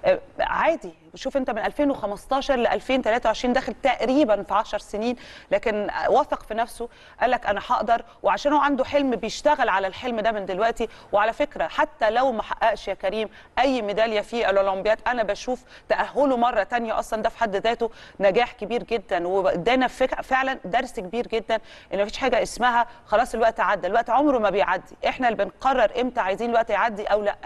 فعادي شوف انت من 2015 ل 2023 داخل تقريبا في 10 سنين لكن وثق في نفسه قال لك انا هقدر وعشان هو عنده حلم بيشتغل على الحلم ده من دلوقتي وعلى فكره حتى لو ما حققش يا كريم اي ميداليه في الاولمبياد انا بشوف تاهله مره تانية اصلا ده في حد ذاته نجاح كبير جدا وادانا فك- فعلا درس كبير جدا ان مفيش حاجه اسمها خلاص الوقت عدى الوقت عمره ما بيعدي احنا اللي بنقرر امتى عايزين الوقت يعدي او لا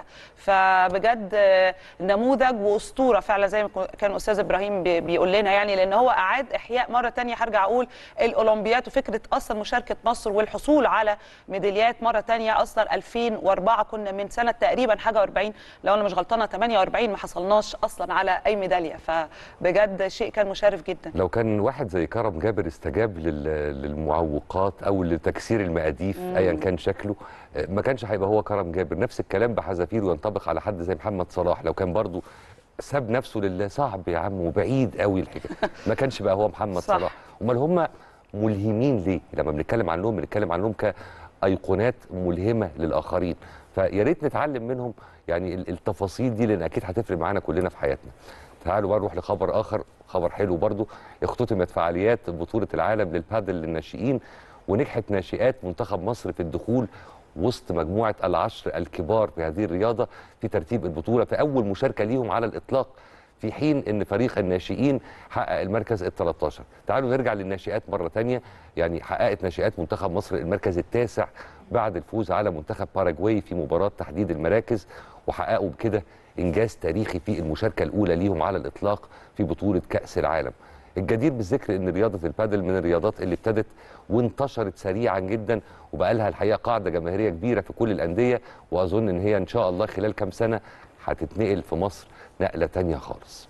فبجد آه، نموذج واسطوره فعلا زي ما كو- كان استاذ ابراهيم بي- بيقول لنا يعني لان هو اعاد احياء مره تانية هرجع اقول الاولمبياد وفكره اصلا مشاركه مصر والحصول على ميداليات مره تانية اصلا 2004 كنا من سنه تقريبا حاجه 40 لو انا مش غلطانه 48 ما حصلناش اصلا على اي ميداليه فبجد شيء كان مشرف جدا لو كان واحد زي كرم جابر استجاب لل- للمعوقات او لتكسير المقاديف ايا كان شكله آه، ما كانش هيبقى هو كرم جابر نفس الكلام بحذافير وينطبق على حد زي محمد صلاح لو كان برضو ساب نفسه لله صعب يا عم وبعيد قوي الحكايه ما كانش بقى هو محمد صح. صلاح امال هم ملهمين ليه لما بنتكلم عنهم بنتكلم عنهم كايقونات ملهمه للاخرين فيا ريت نتعلم منهم يعني ال- التفاصيل دي لان اكيد هتفرق معانا كلنا في حياتنا تعالوا بقى نروح لخبر اخر خبر حلو برضو اختتمت فعاليات بطوله العالم للبادل للناشئين ونجحت ناشئات منتخب مصر في الدخول وسط مجموعه العشر الكبار في هذه الرياضه في ترتيب البطوله في اول مشاركه ليهم على الاطلاق في حين ان فريق الناشئين حقق المركز ال 13 تعالوا نرجع للناشئات مره تانية يعني حققت ناشئات منتخب مصر المركز التاسع بعد الفوز على منتخب باراجواي في مباراه تحديد المراكز وحققوا بكده انجاز تاريخي في المشاركه الاولى ليهم على الاطلاق في بطوله كاس العالم الجدير بالذكر ان رياضه البادل من الرياضات اللي ابتدت وانتشرت سريعا جدا وبقى لها الحقيقه قاعده جماهيريه كبيره في كل الانديه واظن ان هي ان شاء الله خلال كام سنه هتتنقل في مصر نقله تانية خالص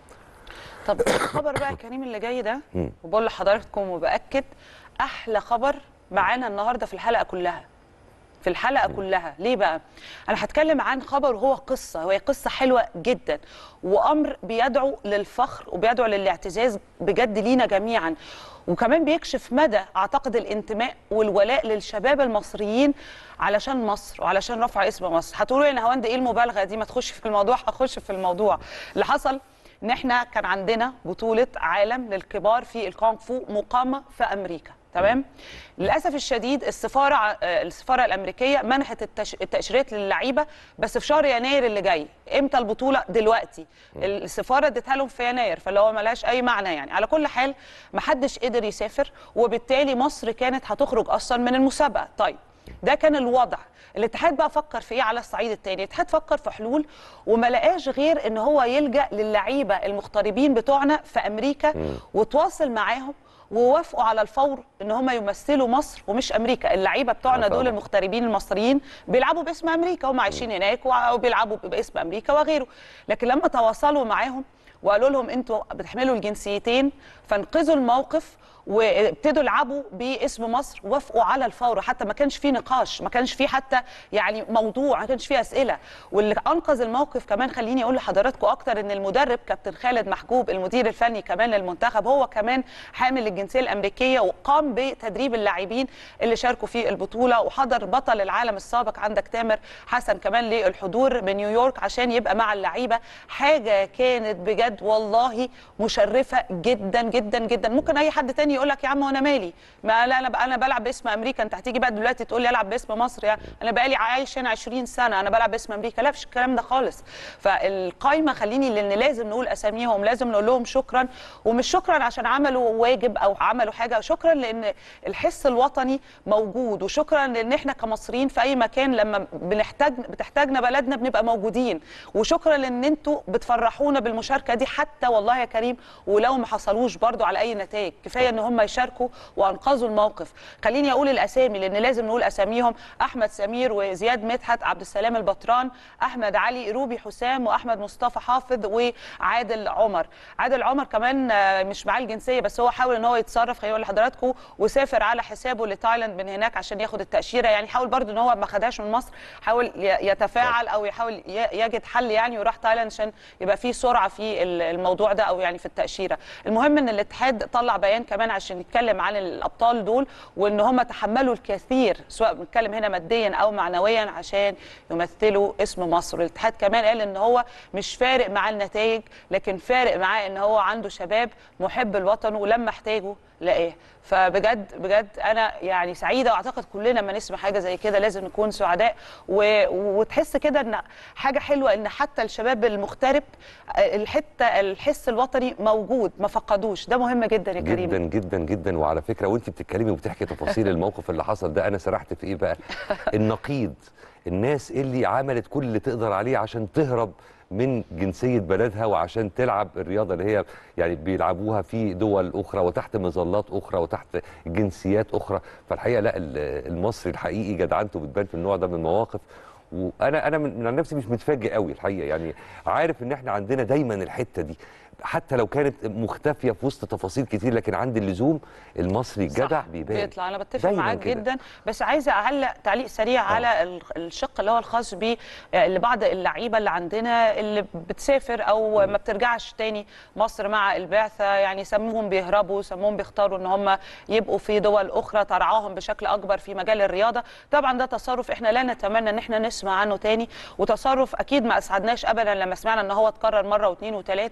طب الخبر بقى يا كريم اللي جاي ده مم. وبقول لحضراتكم وباكد احلى خبر معانا النهارده في الحلقه كلها في الحلقه كلها ليه بقى انا هتكلم عن خبر وهو قصه وهي قصه حلوه جدا وامر بيدعو للفخر وبيدعو للاعتزاز بجد لينا جميعا وكمان بيكشف مدى اعتقد الانتماء والولاء للشباب المصريين علشان مصر وعلشان رفع اسم مصر هتقولوا لي هوند ايه المبالغه دي ما تخش في الموضوع هخش في الموضوع اللي حصل ان احنا كان عندنا بطوله عالم للكبار في الكونغ فو مقامه في امريكا تمام للاسف الشديد السفاره ع- آه، السفاره الامريكيه منحت التش... التاشيرات للعيبه بس في شهر يناير اللي جاي امتى البطوله دلوقتي السفاره اديتها لهم في يناير فاللي هو ملهاش اي معنى يعني على كل حال محدش قدر يسافر وبالتالي مصر كانت هتخرج اصلا من المسابقه طيب ده كان الوضع الاتحاد بقى فكر في ايه على الصعيد الثاني الاتحاد فكر في حلول وما لقاش غير ان هو يلجا للعيبه المغتربين بتوعنا في امريكا وتواصل معاهم ووافقوا على الفور ان هم يمثلوا مصر ومش امريكا اللعيبه بتوعنا آه طبعاً. دول المغتربين المصريين بيلعبوا باسم امريكا هم عايشين هناك وع- وبيلعبوا باسم امريكا وغيره لكن لما تواصلوا معاهم وقالوا لهم انتوا بتحملوا الجنسيتين فانقذوا الموقف وابتدوا يلعبوا باسم مصر وافقوا على الفور حتى ما كانش فيه نقاش ما كانش فيه حتى يعني موضوع ما كانش فيه اسئله واللي انقذ الموقف كمان خليني اقول لحضراتكم اكتر ان المدرب كابتن خالد محجوب المدير الفني كمان للمنتخب هو كمان حامل الجنسيه الامريكيه وقام بتدريب اللاعبين اللي شاركوا في البطوله وحضر بطل العالم السابق عندك تامر حسن كمان للحضور من نيويورك عشان يبقى مع اللعيبه حاجه كانت بجد والله مشرفه جدا جدا جدا ممكن اي حد تاني يقول لك يا عم وانا مالي ما لا انا بقى انا بلعب باسم امريكا انت هتيجي بقى دلوقتي تقول لي العب باسم مصر يعني انا بقى لي عايش هنا 20 سنه انا بلعب باسم امريكا لا مفيش الكلام ده خالص فالقايمه خليني لان لازم نقول اساميهم لازم نقول لهم شكرا ومش شكرا عشان عملوا واجب او عملوا حاجه شكرا لان الحس الوطني موجود وشكرا لان احنا كمصريين في اي مكان لما بنحتاج بتحتاجنا بلدنا بنبقى موجودين وشكرا لان انتوا بتفرحونا بالمشاركه دي حتى والله يا كريم ولو ما حصلوش برضو على اي نتائج كفايه ان هم يشاركوا وانقذوا الموقف خليني اقول الاسامي لان لازم نقول اساميهم احمد سمير وزياد مدحت عبد السلام البطران احمد علي روبي حسام واحمد مصطفى حافظ وعادل عمر عادل عمر كمان آه، مش معاه الجنسيه بس هو حاول ان هو يتصرف خليني اقول لحضراتكم وسافر على حسابه لتايلاند من هناك عشان ياخد التاشيره يعني حاول برضو ان هو ما خدهاش من مصر حاول ي- يتفاعل او يحاول ي- يجد حل يعني وراح تايلاند عشان يبقى في سرعه في ال- الموضوع ده او يعني في التاشيره المهم ان الاتحاد طلع بيان كمان عشان يتكلم عن الابطال دول وان هم تحملوا الكثير سواء بنتكلم هنا ماديا او معنويا عشان يمثلوا اسم مصر الاتحاد كمان قال ان هو مش فارق معاه النتائج لكن فارق معاه ان هو عنده شباب محب الوطن ولما احتاجه لقاه فبجد بجد انا يعني سعيده واعتقد كلنا لما نسمع حاجه زي كده لازم نكون سعداء و... وتحس كده ان حاجه حلوه ان حتى الشباب المغترب آه، الحته الحس الوطني موجود ما فقدوش ده مهم جدا يا كريم جدا جدا جدا وعلى فكره وانت بتتكلمي وبتحكي تفاصيل الموقف اللي حصل ده انا سرحت في ايه بقى النقيض الناس اللي عملت كل اللي تقدر عليه عشان تهرب من جنسيه بلدها وعشان تلعب الرياضه اللي هي يعني بيلعبوها في دول اخرى وتحت مظلات اخرى وتحت جنسيات اخرى فالحقيقه لا ال- المصري الحقيقي جدعنته بتبان في النوع ده من المواقف وانا انا من من عن نفسي مش متفاجئ قوي الحقيقه يعني عارف ان احنا عندنا دايما الحته دي حتى لو كانت مختفيه في وسط تفاصيل كتير لكن عند اللزوم المصري الجدع صح، بيبان بيطلع انا بتفق دايماً معاك كده. جدا بس عايزه اعلق تعليق سريع آه. على ال- الشق اللي هو الخاص ب لبعض اللعيبه اللي عندنا اللي بتسافر او ما بترجعش تاني مصر مع البعثه يعني سموهم بيهربوا سموهم بيختاروا ان هم يبقوا في دول اخرى ترعاهم بشكل اكبر في مجال الرياضه طبعا ده تصرف احنا لا نتمنى ان احنا نسمع عنه تاني وتصرف اكيد ما اسعدناش ابدا لما سمعنا ان هو اتكرر مره واثنين وثلاثه طب.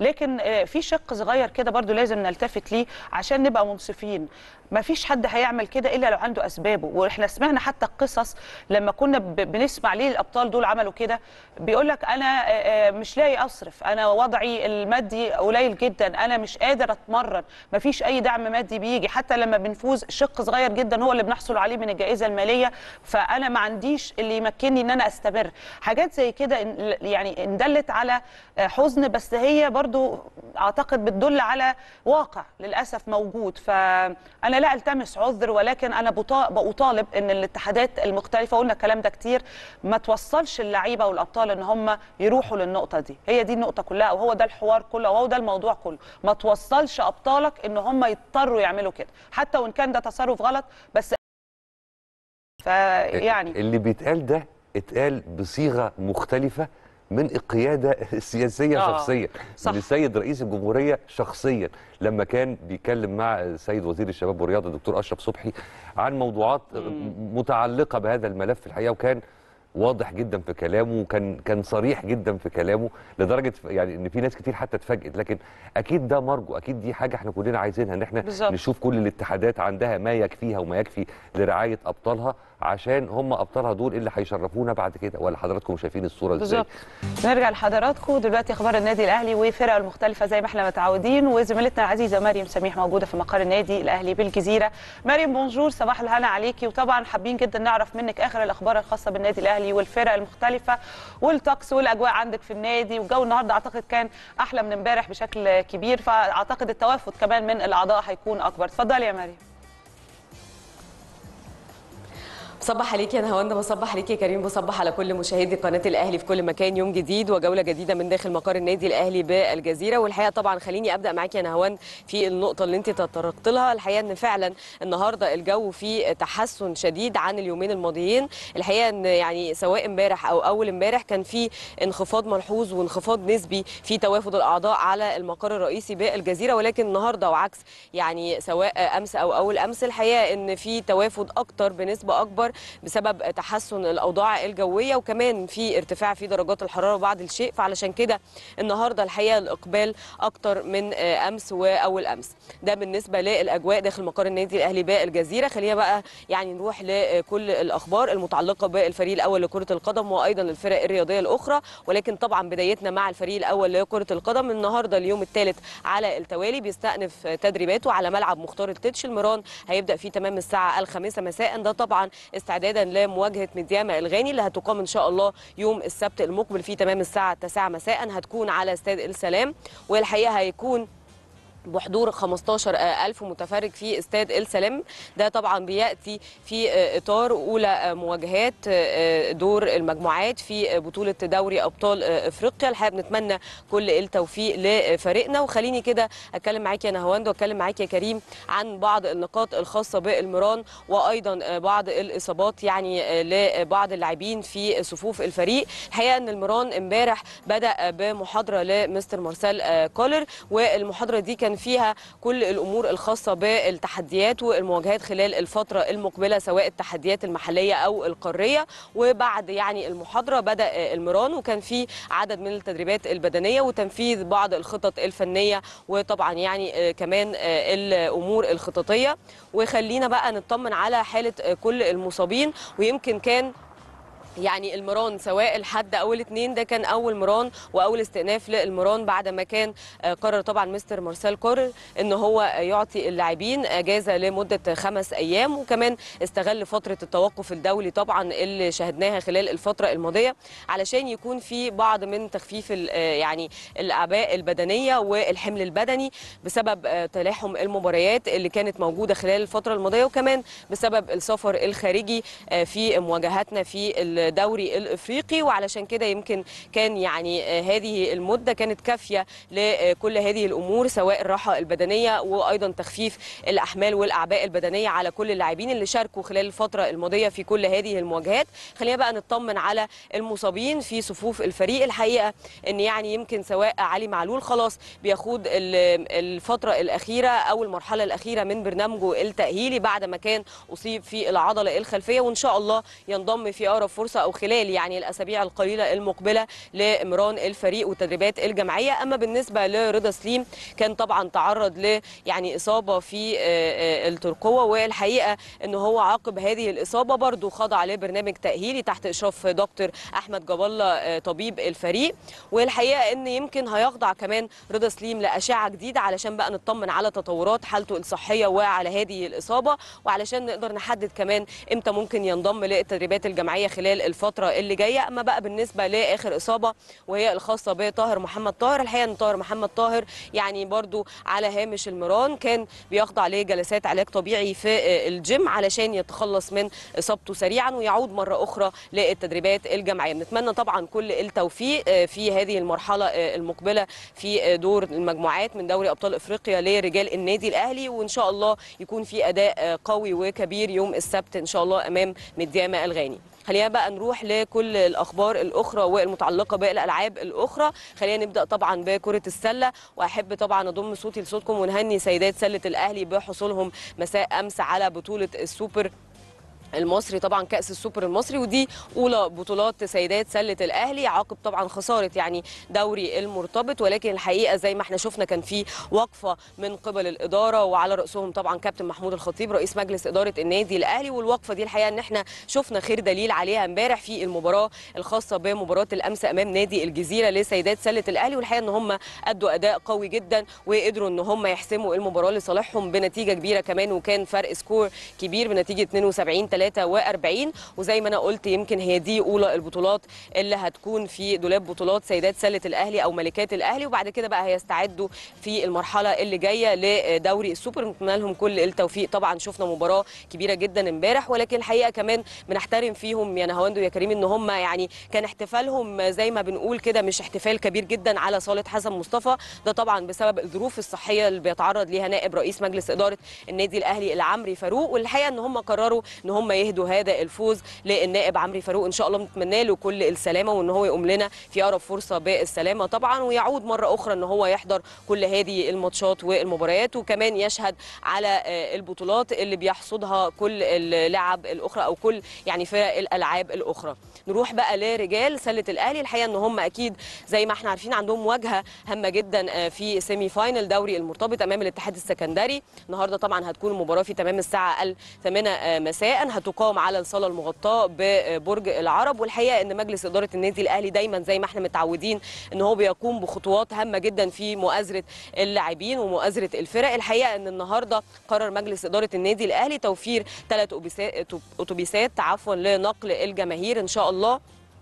لكن آه، في شق صغير كده برضو لازم نلتفت ليه عشان نبقى منصفين ما فيش حد هيعمل كده الا لو عنده اسبابه واحنا سمعنا حتى القصص لما كنا ب- بنسمع ليه الابطال دول عملوا كده بيقول لك انا آه، آه، مش لاقي اصرف انا وضعي المادي قليل جدا انا مش قادر اتمرن ما فيش اي دعم مادي بيجي حتى لما بنفوز شق صغير جدا هو اللي بنحصل عليه من الجائزه الماليه فانا ما عنديش اللي يمكنني ان انا استمر حاجات زي كده إن- يعني ان دلت على آه، حزن بس هي برضو اعتقد بتدل على واقع للاسف موجود فانا لا التمس عذر ولكن انا بطا- بطالب ان الاتحادات المختلفه قلنا الكلام ده كتير ما توصلش اللعيبه والابطال ان هم يروحوا للنقطه دي هي دي النقطه كلها وهو ده الحوار كله وهو ده الموضوع كله ما توصلش ابطالك ان هم يضطروا يعملوا كده حتى وان كان ده تصرف غلط بس فيعني اللي بيتقال ده اتقال بصيغه مختلفه من القياده السياسيه آه، شخصيا صح. من السيد رئيس الجمهوريه شخصيا لما كان بيتكلم مع السيد وزير الشباب والرياضه الدكتور اشرف صبحي عن موضوعات متعلقه بهذا الملف الحقيقه وكان واضح جدا في كلامه وكان كان صريح جدا في كلامه لدرجه يعني ان في ناس كتير حتى اتفاجئت لكن اكيد ده مرجو اكيد دي حاجه احنا كلنا عايزينها ان احنا بالظبط. نشوف كل الاتحادات عندها ما يكفيها وما يكفي لرعايه ابطالها عشان هم ابطالها دول اللي هيشرفونا بعد كده ولا حضراتكم شايفين الصوره ازاي بالظبط نرجع لحضراتكم دلوقتي اخبار النادي الاهلي وفرقه المختلفه زي ما احنا متعودين وزميلتنا العزيزه مريم سميح موجوده في مقر النادي الاهلي بالجزيره مريم بونجور صباح الهنا عليكي وطبعا حابين جدا نعرف منك اخر الاخبار الخاصه بالنادي الاهلي والفرق المختلفه والطقس والاجواء عندك في النادي والجو النهارده اعتقد كان احلى من امبارح بشكل كبير فاعتقد التوافد كمان من الاعضاء هيكون اكبر اتفضلي يا مريم بصبح عليك يا نهاوند بصبح عليك يا كريم بصبح على كل مشاهدي قناه الاهلي في كل مكان يوم جديد وجوله جديده من داخل مقر النادي الاهلي بالجزيره والحقيقه طبعا خليني ابدا معاك يا نهاوند في النقطه اللي انت تطرقت لها الحقيقه ان فعلا النهارده الجو فيه تحسن شديد عن اليومين الماضيين الحقيقه ان يعني سواء امبارح او اول امبارح كان في انخفاض ملحوظ وانخفاض نسبي في توافد الاعضاء على المقر الرئيسي بالجزيره ولكن النهارده وعكس يعني سواء امس او اول امس الحقيقه ان في توافد اكتر بنسبه اكبر بسبب تحسن الاوضاع الجويه وكمان في ارتفاع في درجات الحراره بعض الشيء فعلشان كده النهارده الحقيقه الاقبال اكتر من امس واول امس ده بالنسبه للاجواء داخل مقر النادي الاهلي بالجزيره خلينا بقى يعني نروح لكل الاخبار المتعلقه بالفريق الاول لكره القدم وايضا الفرق الرياضيه الاخرى ولكن طبعا بدايتنا مع الفريق الاول لكره القدم النهارده اليوم الثالث على التوالي بيستأنف تدريباته على ملعب مختار التتش المران هيبدا في تمام الساعه الخامسه مساء ده طبعا استعدادا لمواجهه مدياما الغاني اللي هتقام ان شاء الله يوم السبت المقبل في تمام الساعه 9 مساء هتكون على استاد السلام والحقيقه هيكون بحضور 15000 متفرج في استاد السلام ده طبعا بياتي في اطار اولى مواجهات دور المجموعات في بطوله دوري ابطال افريقيا الحقيقه بنتمنى كل التوفيق لفريقنا وخليني كده اتكلم معاك يا نهواند واتكلم معاك يا كريم عن بعض النقاط الخاصه بالمران وايضا بعض الاصابات يعني لبعض اللاعبين في صفوف الفريق الحقيقه ان المران امبارح بدا بمحاضره لمستر مارسيل كولر والمحاضره دي كان كان فيها كل الامور الخاصه بالتحديات والمواجهات خلال الفتره المقبله سواء التحديات المحليه او القاريه وبعد يعني المحاضره بدا المران وكان في عدد من التدريبات البدنيه وتنفيذ بعض الخطط الفنيه وطبعا يعني كمان الامور الخططيه وخلينا بقى نطمن على حاله كل المصابين ويمكن كان يعني المران سواء الحد او الاثنين ده كان اول مران واول استئناف للمران بعد ما كان قرر طبعا مستر مارسيل قرر ان هو يعطي اللاعبين اجازه لمده خمس ايام وكمان استغل فتره التوقف الدولي طبعا اللي شاهدناها خلال الفتره الماضيه علشان يكون في بعض من تخفيف يعني الاعباء البدنيه والحمل البدني بسبب تلاحم المباريات اللي كانت موجوده خلال الفتره الماضيه وكمان بسبب السفر الخارجي في مواجهاتنا في الدوري الافريقي وعلشان كده يمكن كان يعني هذه المده كانت كافيه لكل هذه الامور سواء الراحه البدنيه وايضا تخفيف الاحمال والاعباء البدنيه على كل اللاعبين اللي شاركوا خلال الفتره الماضيه في كل هذه المواجهات خلينا بقى نطمن على المصابين في صفوف الفريق الحقيقه ان يعني يمكن سواء علي معلول خلاص بيخوض الفتره الاخيره او المرحله الاخيره من برنامجه التاهيلي بعد ما كان اصيب في العضله الخلفيه وان شاء الله ينضم في اقرب فرصه فرصه او خلال يعني الاسابيع القليله المقبله لامران الفريق والتدريبات الجماعيه اما بالنسبه لرضا سليم كان طبعا تعرض ل يعني اصابه في الترقوه والحقيقه ان هو عقب هذه الاصابه برضو خضع لبرنامج تاهيلي تحت اشراف دكتور احمد جاب الله طبيب الفريق والحقيقه ان يمكن هيخضع كمان رضا سليم لاشعه جديده علشان بقى نطمن على تطورات حالته الصحيه وعلى هذه الاصابه وعلشان نقدر نحدد كمان امتى ممكن ينضم للتدريبات الجماعيه خلال الفتره اللي جايه اما بقى بالنسبه لاخر اصابه وهي الخاصه بطاهر محمد طاهر الحقيقه ان طاهر محمد طاهر يعني برضو على هامش المران كان بيخضع لجلسات علاج طبيعي في الجيم علشان يتخلص من اصابته سريعا ويعود مره اخرى للتدريبات الجماعيه بنتمنى طبعا كل التوفيق في هذه المرحله المقبله في دور المجموعات من دوري ابطال افريقيا لرجال النادي الاهلي وان شاء الله يكون في اداء قوي وكبير يوم السبت ان شاء الله امام مديامه الغاني خلينا بقى نروح لكل الاخبار الاخرى والمتعلقه بالالعاب الاخرى خلينا نبدا طبعا بكره السله واحب طبعا اضم صوتي لصوتكم ونهني سيدات سله الاهلي بحصولهم مساء امس على بطوله السوبر المصري طبعا كاس السوبر المصري ودي اولى بطولات سيدات سله الاهلي عقب طبعا خساره يعني دوري المرتبط ولكن الحقيقه زي ما احنا شفنا كان في وقفه من قبل الاداره وعلى راسهم طبعا كابتن محمود الخطيب رئيس مجلس اداره النادي الاهلي والوقفه دي الحقيقه ان احنا شفنا خير دليل عليها امبارح في المباراه الخاصه بمباراه الامس امام نادي الجزيره لسيدات سله الاهلي والحقيقه ان هم ادوا اداء قوي جدا وقدروا ان هم يحسموا المباراه لصالحهم بنتيجه كبيره كمان وكان فرق سكور كبير بنتيجه 72 43 وزي ما انا قلت يمكن هي دي اولى البطولات اللي هتكون في دولاب بطولات سيدات سله الاهلي او ملكات الاهلي وبعد كده بقى هيستعدوا في المرحله اللي جايه لدوري السوبر نتمنى لهم كل التوفيق طبعا شفنا مباراه كبيره جدا امبارح ولكن الحقيقه كمان بنحترم فيهم يا نهاوند ويا كريم ان هم يعني كان احتفالهم زي ما بنقول كده مش احتفال كبير جدا على صاله حسن مصطفى ده طبعا بسبب الظروف الصحيه اللي بيتعرض ليها نائب رئيس مجلس اداره النادي الاهلي العمري فاروق والحقيقه ان هم قرروا ان هم يهدوا هذا الفوز للنائب عمرو فاروق ان شاء الله بنتمنى له كل السلامه وان هو يقوم لنا في اقرب فرصه بالسلامه طبعا ويعود مره اخرى ان هو يحضر كل هذه الماتشات والمباريات وكمان يشهد على البطولات اللي بيحصدها كل اللعب الاخرى او كل يعني فرق الالعاب الاخرى نروح بقى لرجال سله الاهلي الحقيقه ان هم اكيد زي ما احنا عارفين عندهم مواجهه هامه جدا في سيمي فاينل دوري المرتبط امام الاتحاد السكندري النهارده طبعا هتكون المباراه في تمام الساعه 8 مساء هتقام على الصاله المغطاه ببرج العرب والحقيقه ان مجلس اداره النادي الاهلي دايما زي ما احنا متعودين ان هو بيقوم بخطوات هامه جدا في مؤازره اللاعبين ومؤازره الفرق الحقيقه ان النهارده قرر مجلس اداره النادي الاهلي توفير ثلاث اتوبيسات عفوا لنقل الجماهير ان شاء الله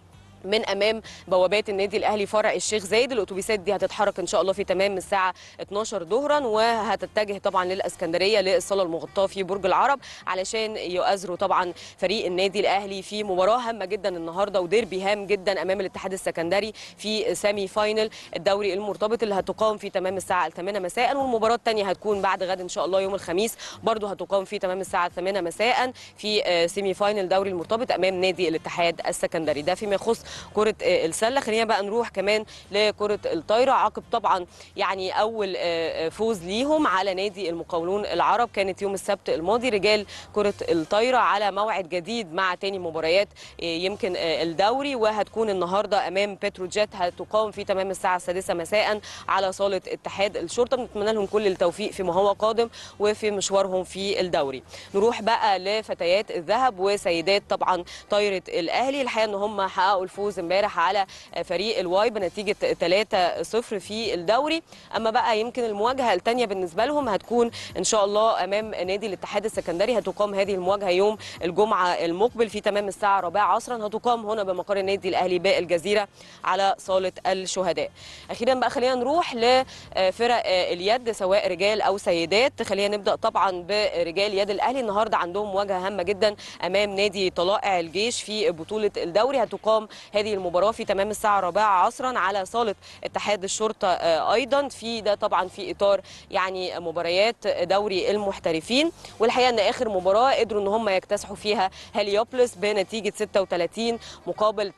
من امام بوابات النادي الاهلي فرع الشيخ زايد الاتوبيسات دي هتتحرك ان شاء الله في تمام الساعه 12 ظهرا وهتتجه طبعا للاسكندريه للصاله المغطاه في برج العرب علشان يؤازروا طبعا فريق النادي الاهلي في مباراه هامه جدا النهارده وديربي هام جدا امام الاتحاد السكندري في سيمي فاينل الدوري المرتبط اللي هتقام في تمام الساعه 8 مساء والمباراه الثانيه هتكون بعد غد ان شاء الله يوم الخميس برضه هتقام في تمام الساعه 8 مساء في سيمي فاينل دوري المرتبط امام نادي الاتحاد السكندري ده فيما يخص كره السله خلينا بقى نروح كمان لكره الطايره عقب طبعا يعني اول فوز ليهم على نادي المقاولون العرب كانت يوم السبت الماضي رجال كره الطايره على موعد جديد مع تاني مباريات يمكن الدوري وهتكون النهارده امام بتروجيت هتقام في تمام الساعه السادسه مساء على صاله اتحاد الشرطه بنتمنى لهم كل التوفيق فيما هو قادم وفي مشوارهم في الدوري نروح بقى لفتيات الذهب وسيدات طبعا طايره الاهلي الحقيقه ان هم حققوا الفوز امبارح على فريق الواي بنتيجه 3-0 في الدوري اما بقى يمكن المواجهه الثانيه بالنسبه لهم هتكون ان شاء الله امام نادي الاتحاد السكندري هتقام هذه المواجهه يوم الجمعه المقبل في تمام الساعه 4 عصرا هتقام هنا بمقر النادي الاهلي بالجزيره على صاله الشهداء اخيرا بقى خلينا نروح لفرق اليد سواء رجال او سيدات خلينا نبدا طبعا برجال يد الاهلي النهارده عندهم مواجهه هامه جدا امام نادي طلائع الجيش في بطوله الدوري هتقام هذه المباراه في تمام الساعه 4 عصرا على صاله اتحاد الشرطه ايضا في ده طبعا في اطار يعني مباريات دوري المحترفين والحقيقه ان اخر مباراه قدروا ان هم يكتسحوا فيها هليوبلس بنتيجه 36 مقابل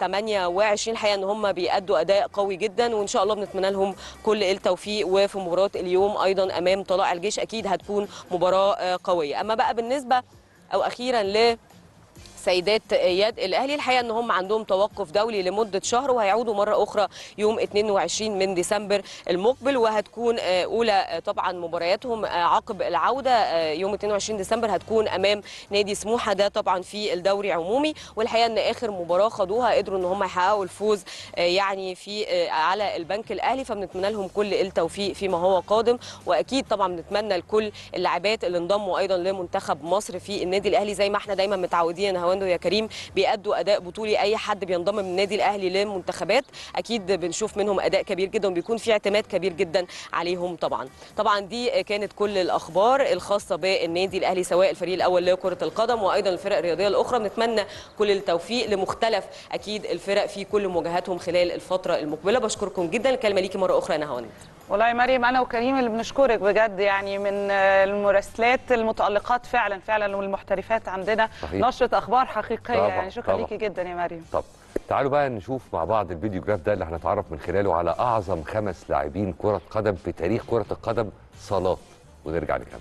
28 الحقيقه ان هم بيأدوا اداء قوي جدا وان شاء الله بنتمنى لهم كل التوفيق وفي مباراه اليوم ايضا امام طلائع الجيش اكيد هتكون مباراه قويه اما بقى بالنسبه او اخيرا ل سيدات يد الاهلي الحقيقه ان هم عندهم توقف دولي لمده شهر وهيعودوا مره اخرى يوم 22 من ديسمبر المقبل وهتكون آه، اولى آه، طبعا مبارياتهم آه، عقب العوده آه، يوم 22 ديسمبر هتكون امام نادي سموحه ده طبعا في الدوري عمومي والحقيقه ان اخر مباراه خدوها قدروا ان هم يحققوا الفوز آه، يعني في آه، على البنك الاهلي فبنتمنى لهم كل التوفيق فيما هو قادم واكيد طبعا بنتمنى لكل اللاعبات اللي انضموا ايضا لمنتخب مصر في النادي الاهلي زي ما احنا دايما متعودين يا هواندو يا كريم بيأدوا اداء بطولي اي حد بينضم من النادي الاهلي للمنتخبات اكيد بنشوف منهم اداء كبير جدا وبيكون في اعتماد كبير جدا عليهم طبعا طبعا دي كانت كل الاخبار الخاصه بالنادي الاهلي سواء الفريق الاول لكره القدم وايضا الفرق الرياضيه الاخرى بنتمنى كل التوفيق لمختلف اكيد الفرق في كل مواجهاتهم خلال الفتره المقبله بشكركم جدا الكلمه ليكي مره اخرى يا نهاوند والله يا مريم انا وكريم اللي بنشكرك بجد يعني من آه، المراسلات المتالقات فعلا فعلا والمحترفات عندنا صحيح. نشره اخبار حقيقيه طبعاً، يعني شكرا طبعاً. ليكي جدا يا مريم طب تعالوا بقى نشوف مع بعض الفيديو جراف ده اللي هنتعرف من خلاله على اعظم خمس لاعبين كره قدم في تاريخ كره القدم صالات ونرجع نكمل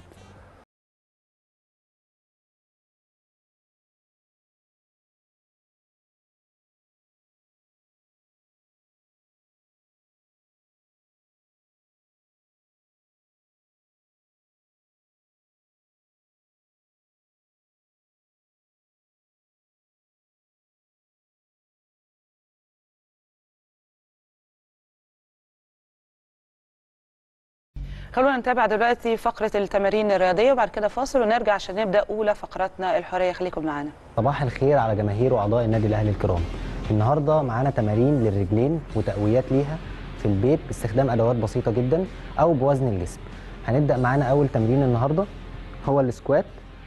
خلونا نتابع دلوقتي فقره التمارين الرياضيه وبعد كده فاصل ونرجع عشان نبدا اولى فقراتنا الحريه خليكم معانا صباح الخير على جماهير واعضاء النادي الاهلي الكرام النهارده معانا تمارين للرجلين وتقويات ليها في البيت باستخدام ادوات بسيطه جدا او بوزن الجسم هنبدا معانا اول تمرين النهارده هو السكوات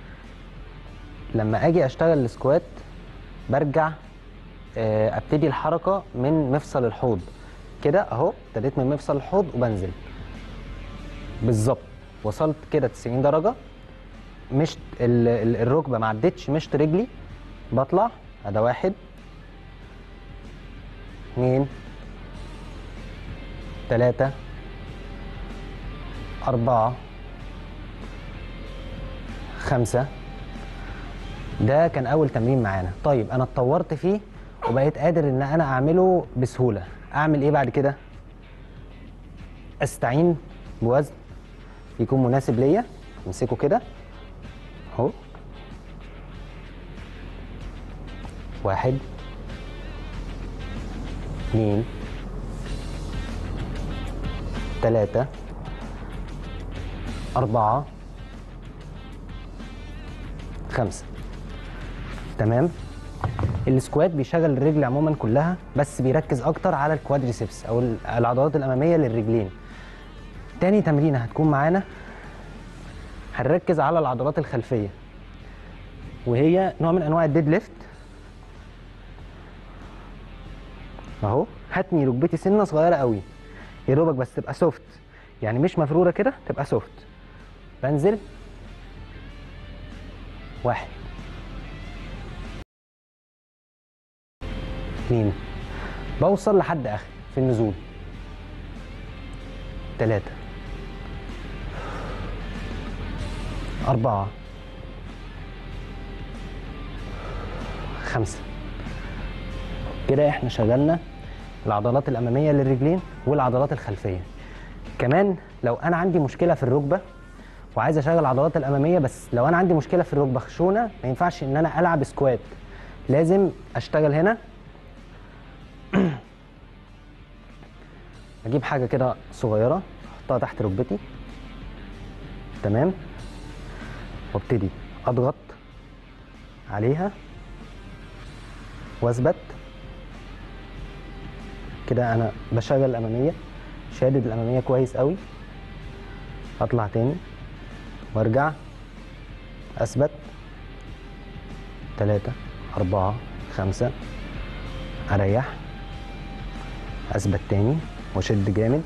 لما اجي اشتغل السكوات برجع آه، ابتدي الحركه من مفصل الحوض كده اهو ابتديت من مفصل الحوض وبنزل بالظبط وصلت كده 90 درجه مشت ال- ال- الركبه ما عدتش مشط رجلي بطلع ادي واحد اتنين تلاتة أربعة خمسة ده كان أول تمرين معانا طيب أنا اتطورت فيه وبقيت قادر إن أنا أعمله بسهولة أعمل إيه بعد كده؟ أستعين بوزن يكون مناسب ليا امسكه كده اهو واحد اتنين تلاتة أربعة خمسة تمام السكوات بيشغل الرجل عموما كلها بس بيركز أكتر على الكوادريسبس أو العضلات الأمامية للرجلين تاني تمرينة هتكون معانا هنركز على العضلات الخلفيه وهي نوع من انواع الديد ليفت اهو هتني ركبتي سنه صغيره قوي يا دوبك بس تبقى سوفت يعني مش مفروره كده تبقى سوفت بنزل واحد اتنين بوصل لحد اخر في النزول تلاته أربعة خمسة كده احنا شغلنا العضلات الأمامية للرجلين والعضلات الخلفية كمان لو أنا عندي مشكلة في الركبة وعايز أشغل العضلات الأمامية بس لو أنا عندي مشكلة في الركبة خشونة ما ينفعش إن أنا ألعب سكوات لازم أشتغل هنا أجيب حاجة كده صغيرة أحطها تحت ركبتي تمام وابتدي اضغط عليها واثبت كده انا بشغل الاماميه شادد الاماميه كويس قوي اطلع تاني وارجع اثبت تلاتة أربعة خمسة أريح أثبت تاني وأشد جامد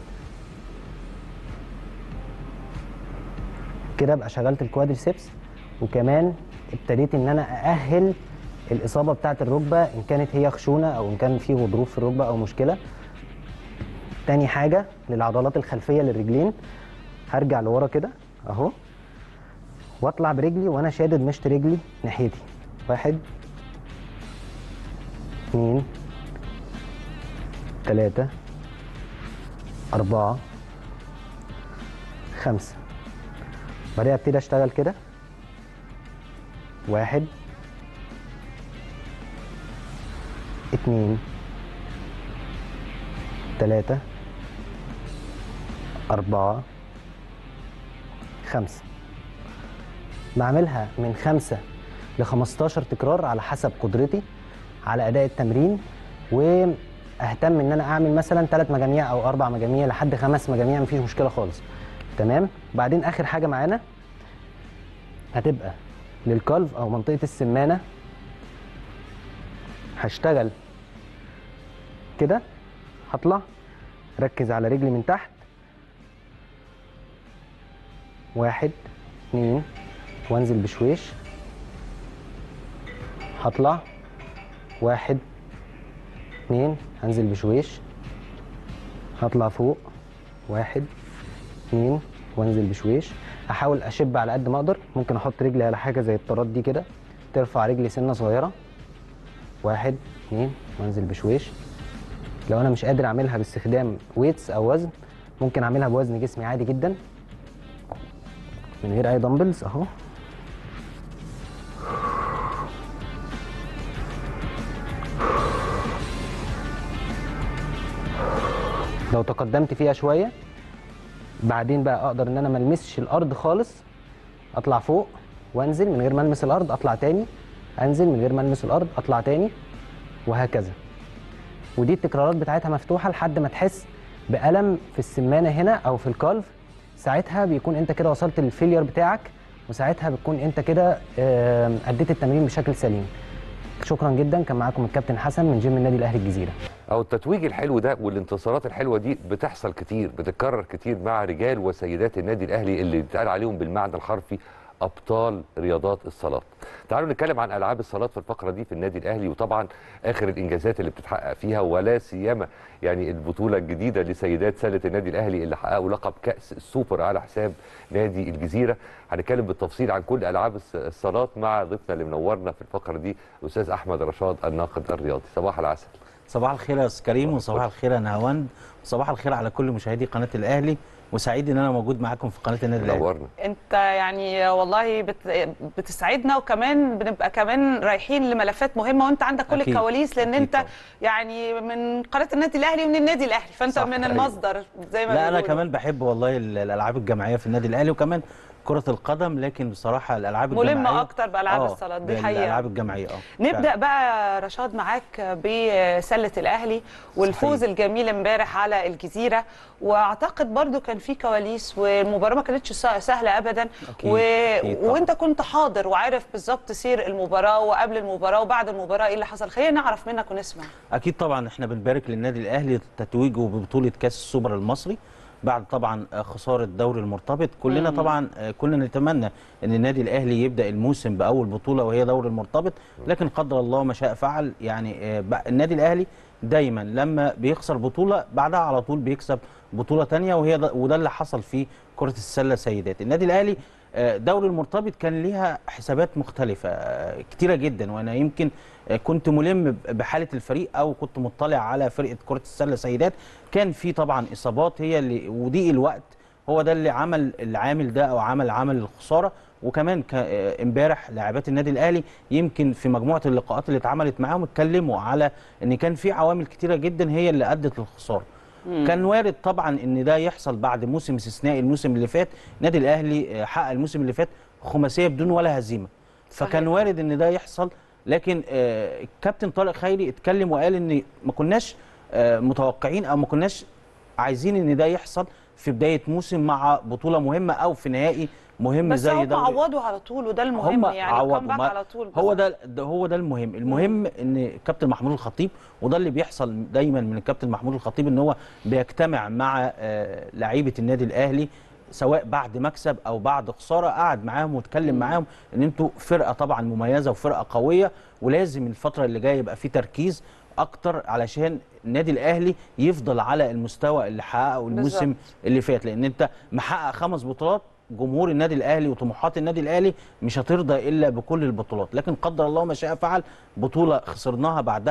كده ابقى شغلت الكوادريسبس وكمان ابتديت ان انا ااهل الاصابه بتاعه الركبه ان كانت هي خشونه او ان كان في غضروف في الركبه او مشكله تاني حاجه للعضلات الخلفيه للرجلين هرجع لورا كده اهو واطلع برجلي وانا شادد مشط رجلي ناحيتي واحد اتنين تلاتة أربعة خمسة بعدين ابتدي اشتغل كده واحد اتنين تلاتة أربعة خمسة بعملها من خمسة ل 15 تكرار على حسب قدرتي على أداء التمرين واهتم ان انا اعمل مثلا ثلاث مجاميع او اربع مجاميع لحد خمس مجاميع مفيش مشكله خالص تمام بعدين اخر حاجه معانا هتبقى للكالف او منطقه السمانه هشتغل كده هطلع ركز على رجلي من تحت واحد اتنين وانزل بشويش هطلع واحد اتنين هنزل بشويش هطلع فوق واحد اتنين وانزل بشويش احاول اشب على قد ما اقدر ممكن احط رجلي على حاجه زي الطرات دي كده ترفع رجلي سنه صغيره واحد اتنين وانزل بشويش لو انا مش قادر اعملها باستخدام ويتس او وزن ممكن اعملها بوزن جسمي عادي جدا من غير اي دمبلز اهو لو تقدمت فيها شويه بعدين بقى اقدر ان انا ما المسش الارض خالص اطلع فوق وانزل من غير ما المس الارض اطلع تاني انزل من غير ما المس الارض اطلع تاني وهكذا ودي التكرارات بتاعتها مفتوحه لحد ما تحس بالم في السمانه هنا او في الكالف ساعتها بيكون انت كده وصلت للفيلير بتاعك وساعتها بتكون انت كده آم، اديت التمرين بشكل سليم شكرا جدا كان معاكم الكابتن حسن من جيم النادي الاهلي الجزيره او التتويج الحلو ده والانتصارات الحلوه دي بتحصل كتير بتتكرر كتير مع رجال وسيدات النادي الاهلي اللي بيتقال عليهم بالمعنى الحرفي ابطال رياضات الصالات. تعالوا نتكلم عن العاب الصالات في الفقره دي في النادي الاهلي وطبعا اخر الانجازات اللي بتتحقق فيها ولا سيما يعني البطوله الجديده لسيدات سله النادي الاهلي اللي حققوا لقب كاس السوبر على حساب نادي الجزيره. هنتكلم بالتفصيل عن كل العاب الص- الصالات مع ضيفنا اللي منورنا في الفقره دي الاستاذ احمد رشاد الناقد الرياضي. صباح العسل. صباح الخير يا استاذ كريم وصباح الخير يا نهاوند وصباح الخير على كل مشاهدي قناه الاهلي وسعيد ان انا موجود معاكم في قناه النادي الاهلي منورنا. انت يعني والله بت... بتسعدنا وكمان بنبقى كمان رايحين لملفات مهمه وانت عندك كل أكيد. الكواليس لان أكيد انت طبعا. يعني من قناه النادي الاهلي ومن النادي الاهلي فانت صح، من أيوة. المصدر زي ما لا انا بيقولوا. كمان بحب والله ال- الالعاب الجماعيه في النادي الاهلي وكمان كره القدم لكن بصراحه الالعاب ملمة الجماعيه أكتر بألعاب آه، الصالات، دي حقيقة. بالالعاب الجماعيه اه نبدا فعلا. بقى رشاد معاك بسله الاهلي والفوز صحيح. الجميل امبارح على الجزيره واعتقد برضو كان في كواليس والمباراه ما كانتش سه- سهله ابدا أكيد، و... أكيد طبعاً. وانت كنت حاضر وعارف بالظبط سير المباراه وقبل المباراه وبعد المباراه ايه اللي حصل خلينا نعرف منك ونسمع اكيد طبعا احنا بنبارك للنادي الاهلي تتويجه ببطوله كاس السوبر المصري بعد طبعا آه، خساره الدوري المرتبط كلنا طبعا آه، كنا نتمنى ان النادي الاهلي يبدا الموسم باول بطوله وهي دوري المرتبط لكن قدر الله ما شاء فعل يعني آه، بقى النادي الاهلي دايما لما بيخسر بطوله بعدها على طول بيكسب بطوله تانية وهي ده وده اللي حصل في كره السله سيدات النادي الاهلي آه، دوري المرتبط كان ليها حسابات مختلفة آه، كتيرة جدا وأنا يمكن آه، كنت ملم بحالة الفريق أو كنت مطلع على فرقة كرة السلة سيدات كان في طبعا إصابات هي اللي وضيق الوقت هو ده اللي عمل العامل ده أو عمل عمل الخسارة وكمان كا- آه، امبارح لاعبات النادي الاهلي يمكن في مجموعه اللقاءات اللي اتعملت معاهم اتكلموا على ان كان في عوامل كتيره جدا هي اللي ادت للخساره كان وارد طبعا ان ده يحصل بعد موسم استثنائي الموسم اللي فات النادي الاهلي آه، حقق الموسم اللي فات خماسيه بدون ولا هزيمه فكان صحيح. وارد ان ده يحصل لكن آه، الكابتن طارق خيري اتكلم وقال ان ما كناش آه، متوقعين او ما كناش عايزين ان ده يحصل في بدايه موسم مع بطوله مهمه او في نهائي مهم بس زي هم دوري عوضوا على طول وده المهم هم يعني عوضوا الكامباك ما- على طول هو بالظبط. ده, ده هو ده المهم المهم ان كابتن محمود الخطيب وده اللي بيحصل دايما من الكابتن محمود الخطيب ان هو بيجتمع مع آه، لعيبه النادي الاهلي سواء بعد مكسب او بعد خساره قعد معاهم واتكلم معاهم ان انتوا فرقه طبعا مميزه وفرقه قويه ولازم الفتره اللي جايه يبقى في تركيز اكتر علشان النادي الاهلي يفضل على المستوى اللي حققه الموسم بالظبط. اللي فات لان انت محقق خمس بطولات جمهور النادي الاهلي وطموحات النادي الاهلي مش هترضى الا بكل البطولات لكن قدر الله ما شاء فعل بطوله خسرناها بعدها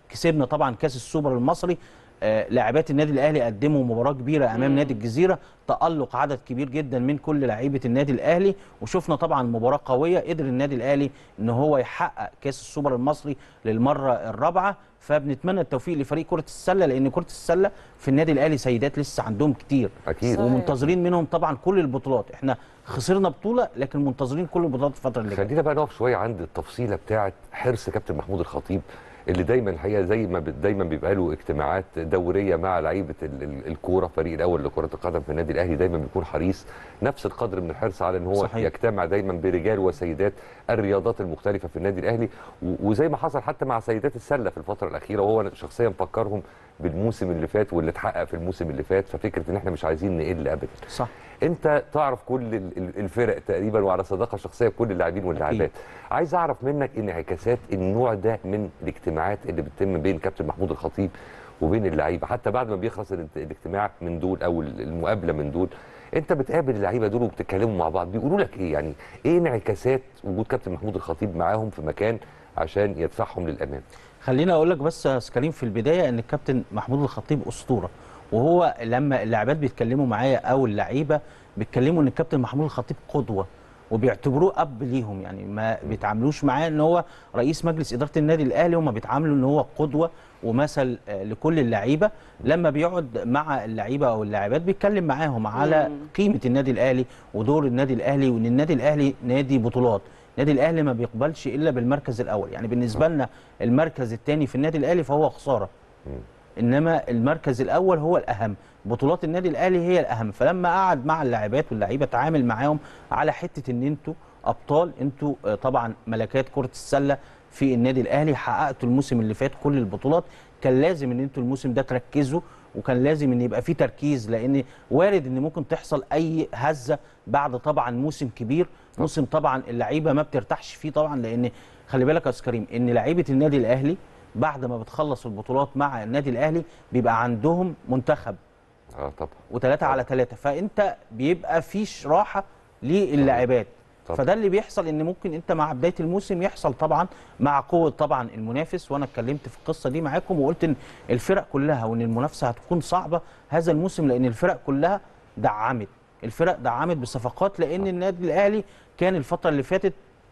كسبنا طبعا كاس السوبر المصري آه، لاعبات النادي الاهلي قدموا مباراه كبيره امام نادي الجزيره تالق عدد كبير جدا من كل لعيبه النادي الاهلي وشفنا طبعا مباراه قويه قدر النادي الاهلي ان هو يحقق كاس السوبر المصري للمره الرابعه فبنتمنى التوفيق لفريق كره السله لان كره السله في النادي الاهلي سيدات لسه عندهم كتير اكيد صح. ومنتظرين منهم طبعا كل البطولات احنا خسرنا بطوله لكن منتظرين كل البطولات الفتره اللي جايه خلينا بقى نقف شويه عند التفصيله بتاعه حرص كابتن محمود الخطيب اللي دايما الحقيقه زي ما بت- دايما بيبقى له اجتماعات دوريه مع لعيبه ال- ال- الكوره فريق الاول لكره القدم في النادي الاهلي دايما بيكون حريص نفس القدر من الحرص على ان هو صحيح. يجتمع دايما برجال وسيدات الرياضات المختلفه في النادي الاهلي و- وزي ما حصل حتى مع سيدات السله في الفتره الاخيره وهو شخصيا مفكرهم بالموسم اللي فات واللي اتحقق في الموسم اللي فات ففكره ان احنا مش عايزين نقل ابدا صح انت تعرف كل ال- ال- الفرق تقريبا وعلى صداقه شخصيه بكل اللاعبين واللاعبات عايز اعرف منك انعكاسات النوع ده من الاجتماعات اللي بتتم بين كابتن محمود الخطيب وبين اللعيبه حتى بعد ما بيخلص ال- الاجتماع من دول او ال- المقابله من دول انت بتقابل اللعيبه دول وبتتكلموا مع بعض بيقولوا لك ايه يعني ايه انعكاسات وجود كابتن محمود الخطيب معاهم في مكان عشان يدفعهم للامام خليني اقول لك بس يا أستاذ كريم في البدايه ان الكابتن محمود الخطيب اسطوره وهو لما اللاعبات بيتكلموا معايا او اللعيبه بيتكلموا ان الكابتن محمود الخطيب قدوه وبيعتبروه اب ليهم يعني ما بيتعاملوش معاه ان هو رئيس مجلس اداره النادي الاهلي هم بيتعاملوا ان هو قدوه ومثل آه، لكل اللعيبه لما بيقعد مع اللعيبه او اللاعبات بيتكلم معاهم على قيمه النادي الاهلي ودور النادي الاهلي وان النادي الاهلي نادي بطولات النادي الاهلي ما بيقبلش الا بالمركز الاول يعني بالنسبه لنا المركز الثاني في النادي الاهلي فهو خساره انما المركز الاول هو الاهم بطولات النادي الاهلي هي الاهم فلما قعد مع اللاعبات واللعيبه تعامل معاهم على حته ان انتوا ابطال انتوا آه، طبعا ملكات كره السله في النادي الاهلي حققتوا الموسم اللي فات كل البطولات كان لازم ان انتوا الموسم ده تركزوا وكان لازم ان يبقى فيه تركيز لان وارد ان ممكن تحصل اي هزه بعد طبعا موسم كبير موسم طبعا اللعيبه ما بترتاحش فيه طبعا لان خلي بالك يا استاذ كريم ان لعيبه النادي الاهلي بعد ما بتخلص البطولات مع النادي الاهلي بيبقى عندهم منتخب اه طبعا وثلاثة على ثلاثة فانت بيبقى فيش راحة للاعبات طبعا. فده اللي بيحصل ان ممكن انت مع بدايه الموسم يحصل طبعا مع قوه طبعا المنافس وانا اتكلمت في القصه دي معاكم وقلت ان الفرق كلها وان المنافسه هتكون صعبه هذا الموسم لان الفرق كلها دعمت الفرق دعمت بصفقات لان النادي الاهلي كان الفتره اللي فاتت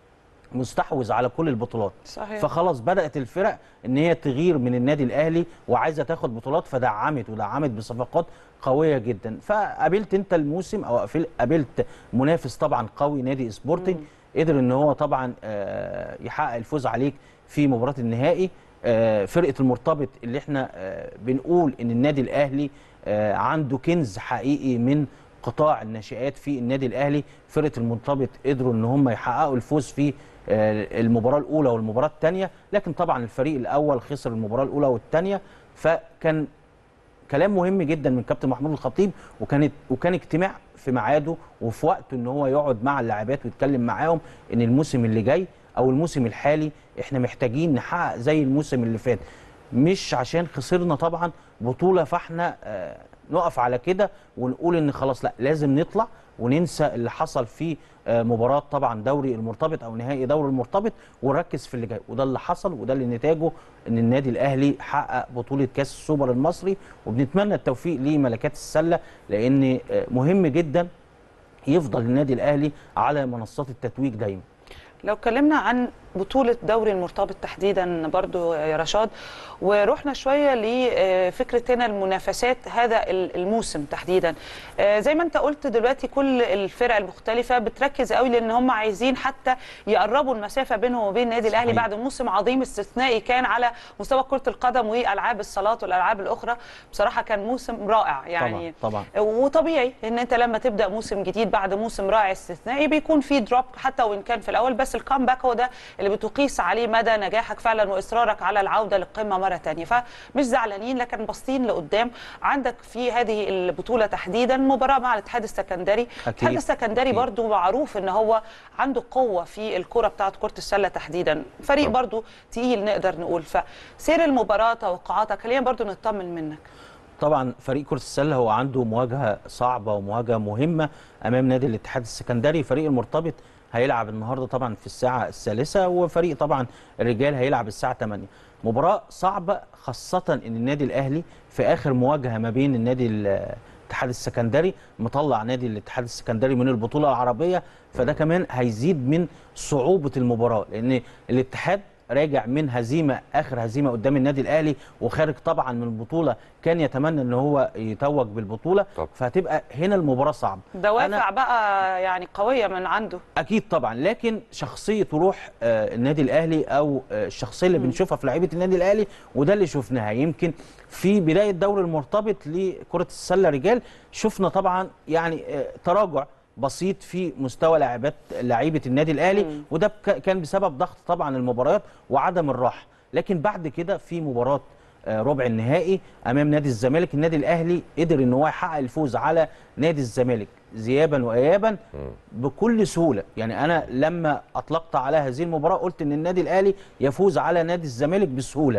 مستحوذ على كل البطولات صحيح. فخلاص بدات الفرق ان هي تغير من النادي الاهلي وعايزه تاخد بطولات فدعمت ودعمت بصفقات قويه جدا فقابلت انت الموسم او قابل- قابلت منافس طبعا قوي نادي سبورتنج قدر ان هو طبعا آه، يحقق الفوز عليك في مباراه النهائي آه، فرقه المرتبط اللي احنا آه، بنقول ان النادي الاهلي آه، عنده كنز حقيقي من قطاع الناشئات في النادي الاهلي فرقه المرتبط قدروا ان هم يحققوا الفوز في آه، المباراه الاولى والمباراه الثانيه لكن طبعا الفريق الاول خسر المباراه الاولى والثانيه فكان كلام مهم جدا من كابتن محمود الخطيب وكانت وكان اجتماع في ميعاده وفي وقته ان هو يقعد مع اللاعبات ويتكلم معاهم ان الموسم اللي جاي او الموسم الحالي احنا محتاجين نحقق زي الموسم اللي فات مش عشان خسرنا طبعا بطوله فاحنا آه، نقف على كده ونقول ان خلاص لا لازم نطلع وننسى اللي حصل في آه، مباراه طبعا دوري المرتبط او نهائي دوري المرتبط ونركز في اللي جاي وده اللي حصل وده اللي نتاجه ان النادي الاهلي حقق بطوله كاس السوبر المصري وبنتمنى التوفيق لملكات السله لان آه، مهم جدا يفضل النادي الاهلي على منصات التتويج دايما لو اتكلمنا عن بطولة دوري المرتبط تحديدا برضو يا رشاد ورحنا شوية لفكرة هنا المنافسات هذا الموسم تحديدا آه، زي ما انت قلت دلوقتي كل الفرق المختلفة بتركز قوي لان هم عايزين حتى يقربوا المسافة بينهم وبين النادي الاهلي صحيح. بعد موسم عظيم استثنائي كان على مستوى كرة القدم والالعاب الصالات والالعاب الاخرى بصراحة كان موسم رائع يعني طبعا طبعا وطبيعي ان انت لما تبدا موسم جديد بعد موسم رائع استثنائي بيكون في دروب حتى وان كان في الاول بس الكامباك هو ده اللي بتقيس عليه مدى نجاحك فعلا واصرارك على العوده للقمه مره ثانيه فمش زعلانين لكن باصين لقدام عندك في هذه البطوله تحديدا مباراه مع الاتحاد السكندري الاتحاد السكندري أكيد. برضو معروف ان هو عنده قوه في الكره بتاعه كره السله تحديدا فريق طبعا. برضو تقيل نقدر نقول فسير المباراه توقعاتك خلينا برضو نطمن منك طبعا فريق كرة السلة هو عنده مواجهة صعبة ومواجهة مهمة أمام نادي الاتحاد السكندري فريق المرتبط هيلعب النهاردة طبعا في الساعة الثالثة وفريق طبعا الرجال هيلعب الساعة 8 مباراه صعبه خاصه ان النادي الاهلي في اخر مواجهه ما بين النادي ال- الاتحاد السكندري مطلع نادي الاتحاد السكندري من البطوله العربيه فده كمان هيزيد من صعوبه المباراه لان الاتحاد راجع من هزيمه اخر هزيمه قدام النادي الاهلي وخارج طبعا من البطوله كان يتمنى ان هو يتوج بالبطوله طب. فهتبقى هنا المباراه صعبه دوافع بقى يعني قويه من عنده اكيد طبعا لكن شخصيه وروح آه، النادي الاهلي او آه، الشخصيه اللي بنشوفها في لعيبه النادي الاهلي وده اللي شفناها يمكن في بدايه دوري المرتبط لكره السله رجال شفنا طبعا يعني آه، تراجع بسيط في مستوى لاعبات لعيبه النادي الاهلي وده بك- كان بسبب ضغط طبعا المباريات وعدم الراحه لكن بعد كده في مباراه آه، ربع النهائي امام نادي الزمالك النادي الاهلي قدر ان هو يحقق الفوز على نادي الزمالك ذهابا وايابا بكل سهوله يعني انا لما اطلقت على هذه المباراه قلت ان النادي الاهلي يفوز على نادي الزمالك بسهوله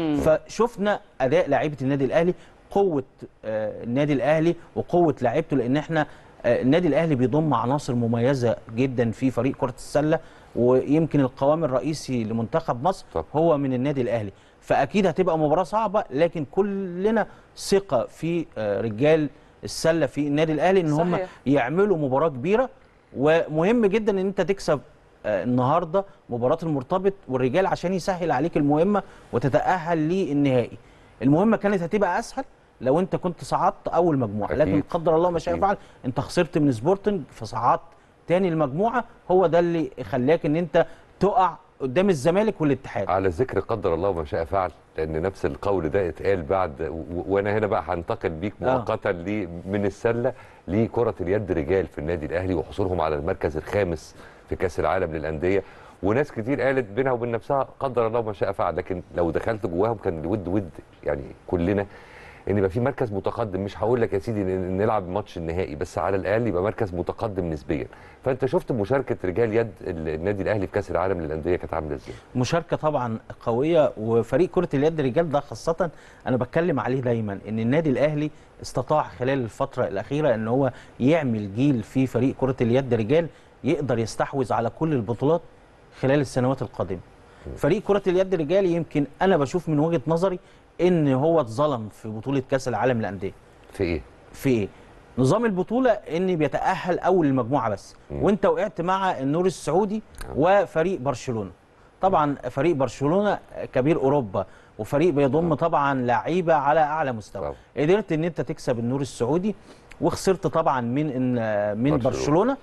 فشفنا اداء لعيبه النادي الاهلي قوه آه، النادي الاهلي وقوه لعيبته لان احنا آه، النادي الاهلي بيضم عناصر مميزه جدا في فريق كره السله ويمكن القوام الرئيسي لمنتخب مصر طب. هو من النادي الاهلي فاكيد هتبقى مباراه صعبه لكن كلنا ثقه في آه، رجال السله في النادي الاهلي ان هم صحيح. يعملوا مباراه كبيره ومهم جدا ان انت تكسب آه، النهارده مباراه المرتبط والرجال عشان يسهل عليك المهمه وتتاهل للنهائي المهمه كانت هتبقى اسهل لو انت كنت صعدت اول مجموعه أكيد. لكن قدر الله ما شاء أكيد. فعل انت خسرت من سبورتنج فصعدت تاني المجموعه هو ده اللي خلاك ان انت تقع قدام الزمالك والاتحاد على ذكر قدر الله ما شاء فعل لان نفس القول ده اتقال بعد و- وانا هنا بقى هنتقل بيك آه. مؤقتا لي من السله لكره اليد رجال في النادي الاهلي وحصولهم على المركز الخامس في كاس العالم للانديه وناس كتير قالت بينها وبين نفسها قدر الله ما شاء فعل لكن لو دخلت جواهم كان الود ود يعني كلنا ان يبقى في مركز متقدم مش هقول لك يا سيدي ان نلعب ماتش النهائي بس على الاقل يبقى مركز متقدم نسبيا فانت شفت مشاركه رجال يد النادي الاهلي في كاس العالم للانديه كانت عامله ازاي مشاركه طبعا قويه وفريق كره اليد رجال ده خاصه انا بتكلم عليه دايما ان النادي الاهلي استطاع خلال الفتره الاخيره ان هو يعمل جيل في فريق كره اليد رجال يقدر يستحوذ على كل البطولات خلال السنوات القادمه فريق كره اليد رجال يمكن انا بشوف من وجهه نظري ان هو اتظلم في بطوله كاس العالم للانديه في ايه في ايه نظام البطوله ان بيتاهل اول المجموعه بس وانت وقعت مع النور السعودي وفريق برشلونه طبعا فريق برشلونه كبير اوروبا وفريق بيضم طبعا لعيبه على اعلى مستوى طبعا. قدرت ان انت تكسب النور السعودي وخسرت طبعا من إن- من برشلونة. برشلونه